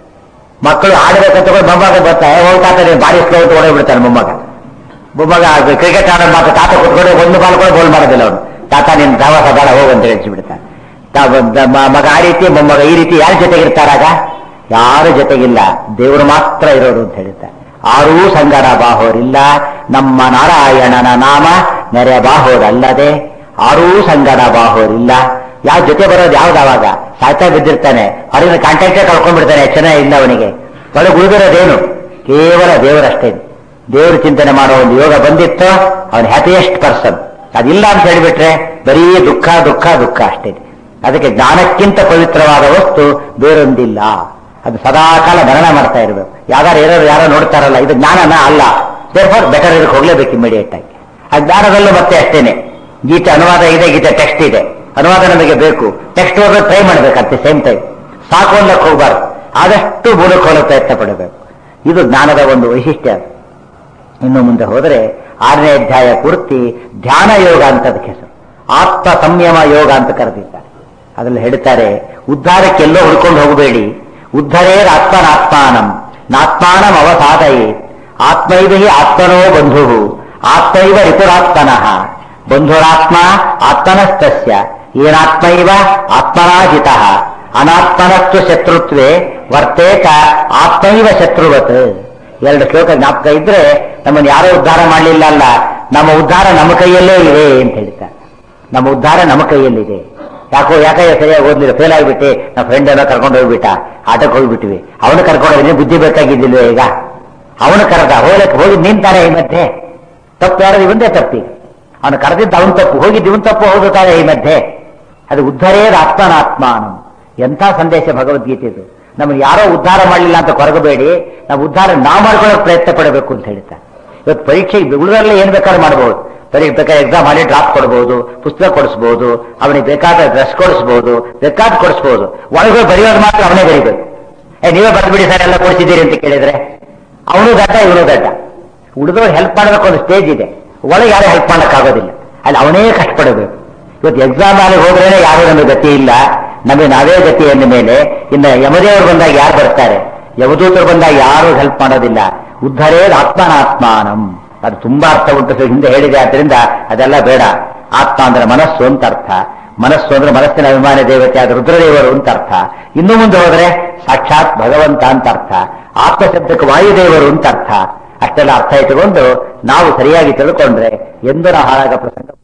Speaker 1: ಮಕ್ಕಳು ಆಡಬೇಕಂತ ಕೂಡ ಮೊಮ್ಮಗ ಬರ್ತಾರೆ ಹೋಗ್ತಾತ ಬಾರಿ ಸ್ಲೋ ಅಂತ ಹೊಡೆದ್ಬಿಡ್ತಾನೆ ಮೊಮ್ಮಗ ಮೊಮ್ಮಗ ಕ್ರಿಕೆಟ್ ಆಡೋದು ಮಾತ್ರ ತಾತ ಕುತ್ಕೊಂಡು ಒಂದು ಬಾಲ್ ಕೂಡ ಗೋಲ್ ಮಾಡೋದಿಲ್ಲ ಅವನು ತಾತ ನಿನ್ ದಾವಾಸ ಬೇಡ ಹೋಗು ಅಂತ ಹೇಳ್ಸಿಬಿಡ್ತಾನೆ ತಾ- ದ- ಮ- ಮಗ ಆ ರೀತಿ ಮೊಮ್ಮಗ ಈ ರೀತಿ ಯಾರ ಜೊತೆಗಿರ್ತಾರಾಗ ಯಾರು ಜೊತೆಗಿಲ್ಲ ದೇವರು ಮಾತ್ರ ಇರೋರು ಅಂತ ಹೇಳ್ತಾರೆ ಆರೂ ಸಂಗಡ ಬಾಹೋರಿಲ್ಲ ನಮ್ಮ ನಾರಾಯಣನ ನಾಮ ನೆರೆ ಬಾಹೋರಲ್ಲದೆ ಆರೂ ಸಂಗಡ ಬಾಹೋರಿಲ್ಲ ಯಾವ ಜೊತೆ ಬರೋದು ಯಾವ್ದು ಅವಾಗ ಸಾಯ್ತಾ ಬಿದ್ದಿರ್ತಾನೆ ಹೊರಗಿನ ಕಾಂಟ್ಯಾಕ್ಟೇ ಕಳ್ಕೊಂಡ್ಬಿಡ್ತಾನೆ ಚೆನ್ನಾಗಿ ಇಲ್ಲ ಅವನಿಗೆ ಒಳಗೆ ಉಳಿದಿರೋದೇನು ಕೇವಲ ದೇವರಷ್ಟೇ ದೇವರು ಚಿಂತನೆ ಮಾಡೋ ಒಂದು ಯೋಗ ಬಂದಿತ್ತು ಅವನು ಹ್ಯಾಪಿಯೆಸ್ಟ್ ಪರ್ಸನ್ ಅದಿಲ್ಲ ಅಂತ ಹೇಳಿಬಿಟ್ರೆ ಬರೀ ದುಃಖ ದುಃಖ ದುಃಖ ಅಷ್ಟೇ ಅದಕ್ಕೆ ಜ್ಞಾನಕ್ಕಿಂತ ಪವಿತ್ರವಾದ ವಸ್ತು ಬೇರೊಂದಿಲ್ಲ ಅದು ಸದಾಕಾಲ ಮರಣ ಮಾಡ್ತಾ ಇರಬೇಕು ಯಾವ್ದಾರು ಯಾರು ಯಾರೋ ನೋಡ್ತಾರಲ್ಲ ಇದು ಜ್ಞಾನನ ಅಲ್ಲ ದೇರ್ಫೋರ್ ಬೆಟರ್ ಇದಕ್ಕೆ ಹೋಗ್ಲೇಬೇಕು ಇಮಿಡಿಯೇಟ್ ಆಗಿ ಆ ಜ್ಞಾನದಲ್ಲೂ ಮತ್ತೆ ಅಷ್ಟೇನೆ ಗೀತೆ ಅನುವಾದ ಇದೆ ಗೀತೆ ಟೆಕ್ಸ್ಟ್ ಇದೆ ಅನುವಾದ ನಮಗೆ ಬೇಕು ಟೆಕ್ಸ್ಟ್ ಓದೋದು ಟ್ರೈ ಮಾಡ್ಬೇಕಂತೆ ಸೇಮ್ ಟೈಮ್ ಸಾಕು ಅನ್ನಕ್ಕೆ ಹೋಗ್ಬಾರ್ದು ಆದಷ್ಟು ಮೂಲಕ್ಕೆ ಹೋಗಲು ಪ್ರಯತ್ನ ಪಡಬೇಕು ಇದು ಜ್ಞಾನದ ಒಂದು ವೈಶಿಷ್ಟ್ಯ ಇನ್ನು ಮುಂದೆ ಹೋದರೆ ಆರನೇ ಅಧ್ಯಾಯ ಪೂರ್ತಿ ಧ್ಯಾನ ಯೋಗ ಅಂತ ಅದಕ್ಕೆ ಹೆಸರು ಆತ್ಮ ಸಂಯಮ ಯೋಗ ಅಂತ ಕರೆದಿದ್ದಾರೆ ಅದರಲ್ಲಿ ಹೇಳ್ತಾರೆ ಉದ್ಧಾರಕ್ಕೆ ಎಲ್ಲೋ ಹುಡ್ಕೊಂಡು ಹೋಗಬೇಡಿ ಉದ್ಧರೇರ್ ಆತ್ಮನಾತ್ಮಾನಂ ನಾತ್ಮಾನಂ ಅವಸಾದಯೇ ಆತ್ಮೈವ ಹಿ ಆತ್ಮನೋ ಬಂಧು ಆತ್ಮೈವ ರಿಪುರಾತ್ಮನಃ ಬಂಧುರಾತ್ಮ ಆತ್ಮನಸ್ತಸ್ಯ ಏನಾತ್ಮೈವ ಆತ್ಮನಾಜಿತ ಅನಾತ್ಮನಸ್ತು ಶತ್ರುತ್ವೇ ವರ್ತೇತ ಆತ್ಮೈವ ಶತ್ರುವತ್ ಎರಡು ಶ್ಲೋಕ ಜ್ಞಾಪಕ ಇದ್ರೆ ನಮ್ಮನ್ನು ಯಾರೋ ಉದ್ಧಾರ ಮಾಡಲಿಲ್ಲ ಅಲ್ಲ ನಮ್ಮ ಉದ್ಧಾರ ನಮ್ಮ ಕೈಯಲ್ಲೇ ಇದೆ ಅಂತ ಹೇಳ್ತಾರೆ ನಮ್ಮ ಉದ್ಧಾರ ನಮ್ಮ ಕೈಯಲ್ಲಿದೆ ಯಾಕೋ ಯಾಕಯ್ಯ ಸರಿಯಾಗಿ ಓದ್ಲಿಲ್ಲ ಫೇಲ್ ಆಗಿಬಿಟ್ಟೆ ನಮ್ಮ ಫ್ರೆಂಡ್ ಎಲ್ಲ ಕರ್ಕೊಂಡು ಹೋಗ್ಬಿಟ್ಟ ಆಟಕ್ಕೆ ಹೋಗ್ಬಿಟ್ಟಿವಿ ಅವನು ಕರ್ಕೊಂಡು ಹೋಗಿ ಬುದ್ಧಿ ಬೇಕಾಗಿದ್ದಿಲ್ವೇ ಈಗ ಅವನು ಕರೆದ ಹೋಗ್ಲಿಕ್ಕೆ ಹೋಗಿ ನಿಂತಾನೆ ಈ ಮಧ್ಯೆ ತಪ್ಪು ಯಾರು ಇವಂದೇ ತಪ್ಪಿ ಅವನು ಕರೆದಿದ್ದ ಅವನು ತಪ್ಪು ಹೋಗಿದ್ದು ಇವನ್ ತಪ್ಪು ಹೋಗುತ್ತಾರೆ ಈ ಮಧ್ಯೆ ಅದು ಉದ್ಧರೇದ ಆತ್ಮನಾತ್ಮಾನಂ ಎಂಥ ಸಂದೇಶ ಭಗವದ್ಗೀತೆ ಇದು ನಮ್ಮನ್ನು ಯಾರೋ ಉದ್ಧಾರ ಮಾಡಲಿಲ್ಲ ಅಂತ ಕೊರಗಬೇಡಿ ನಾವು ಉದ್ಧಾರ ನಾವು ಮಾಡ್ಕೊಳ್ಳೋಕೆ ಪ್ರಯತ್ನ ಪಡಬೇಕು ಅಂತ ಹೇಳ್ತಾರೆ ಇವತ್ತು ಪರೀಕ್ಷೆ ಉಳಿದರಲ್ಲೇ ಏನ್ ಬೇಕಾದ್ರೂ ಮಾಡಬಹುದು ಪರೀಕ್ಷೆ ಬೇಕಾದ್ರೆ ಎಕ್ಸಾಮ್ ಮಾಡಿ ಡ್ರಾಪ್ ಕೊಡ್ಬೋದು ಪುಸ್ತಕ ಕೊಡಿಸ್ಬೋದು ಅವನಿಗೆ ಬೇಕಾದ ಡ್ರೆಸ್ ಕೊಡಿಸ್ಬೋದು ಬೇಕಾದ ಕೊಡಿಸ್ಬೋದು ಒಳಗೆ ಬರೆಯೋದು ಮಾತ್ರ ಅವನೇ ಬರೀಬೇಕು ಏ ನೀವೇ ಬರ್ಬಿಡಿ ಸರ್ ಎಲ್ಲ ಕೊಡಿಸಿದ್ದೀರಿ ಅಂತ ಕೇಳಿದ್ರೆ ಅವನು ದಡ್ಡ ಇವನು ದಡ್ಡ ಉಳಿದವ್ರು ಹೆಲ್ಪ್ ಮಾಡಬೇಕು ಒಂದು ಸ್ಟೇಜ್ ಇದೆ ಒಳಗೆ ಯಾರು ಹೆಲ್ಪ್ ಮಾಡೋಕ್ಕಾಗೋದಿಲ್ಲ ಅಲ್ಲಿ ಅವನೇ ಕಷ್ಟಪಡಬೇಕು ಇವತ್ತು ಎಕ್ಸಾಮ್ ಅಲ್ಲಿ ಹೋದ್ರೇನೆ ಯಾರು ನಮಗೆ ಗತಿ ಇಲ್ಲ ನಮಗೆ ನಾವೇ ಗತಿ ಅಂದ ಮೇಲೆ ಇನ್ನು ಯಮದೇವರು ಬಂದಾಗ ಯಾರು ಬರ್ತಾರೆ ಯಮದೂತರು ಬಂದಾಗ ಯಾರು ಹೆಲ್ಪ್ ಮಾಡೋದಿಲ್ಲ ಉದ್ಧರೇದ್ ಆತ್ಮನಾತ್ಮಾನಂ ಅದು ತುಂಬಾ ಅರ್ಥ ಉಂಟು ಸೊ ಹಿಂದೆ ಹೇಳಿದೆ ಆದ್ರಿಂದ ಅದೆಲ್ಲ ಬೇಡ ಆತ್ಮ ಅಂದ್ರೆ ಮನಸ್ಸು ಅಂತ ಅರ್ಥ ಮನಸ್ಸು ಅಂದ್ರೆ ಮನಸ್ಸಿನ ಅಭಿಮಾನಿ ದೇವತೆ ಆದ ರುದ್ರದೇವರು ಅಂತ ಅರ್ಥ ಇನ್ನು ಮುಂದೆ ಹೋದ್ರೆ ಸಾಕ್ಷಾತ್ ಭಗವಂತ ಅಂತ ಅರ್ಥ ಆತ್ಮಶಬ್ದಕ್ಕೆ ವಾಯುದೇವರು ಅಂತ ಅರ್ಥ ಅಷ್ಟೆಲ್ಲ ಅರ್ಥ ಇಟ್ಟುಕೊಂಡು ನಾವು ಸರಿಯಾಗಿ ತಿಳ್ಕೊಂಡ್ರೆ ಎಂದು ನಾವು ಹಾಳಾಗ ಪ್ರಸಂಗ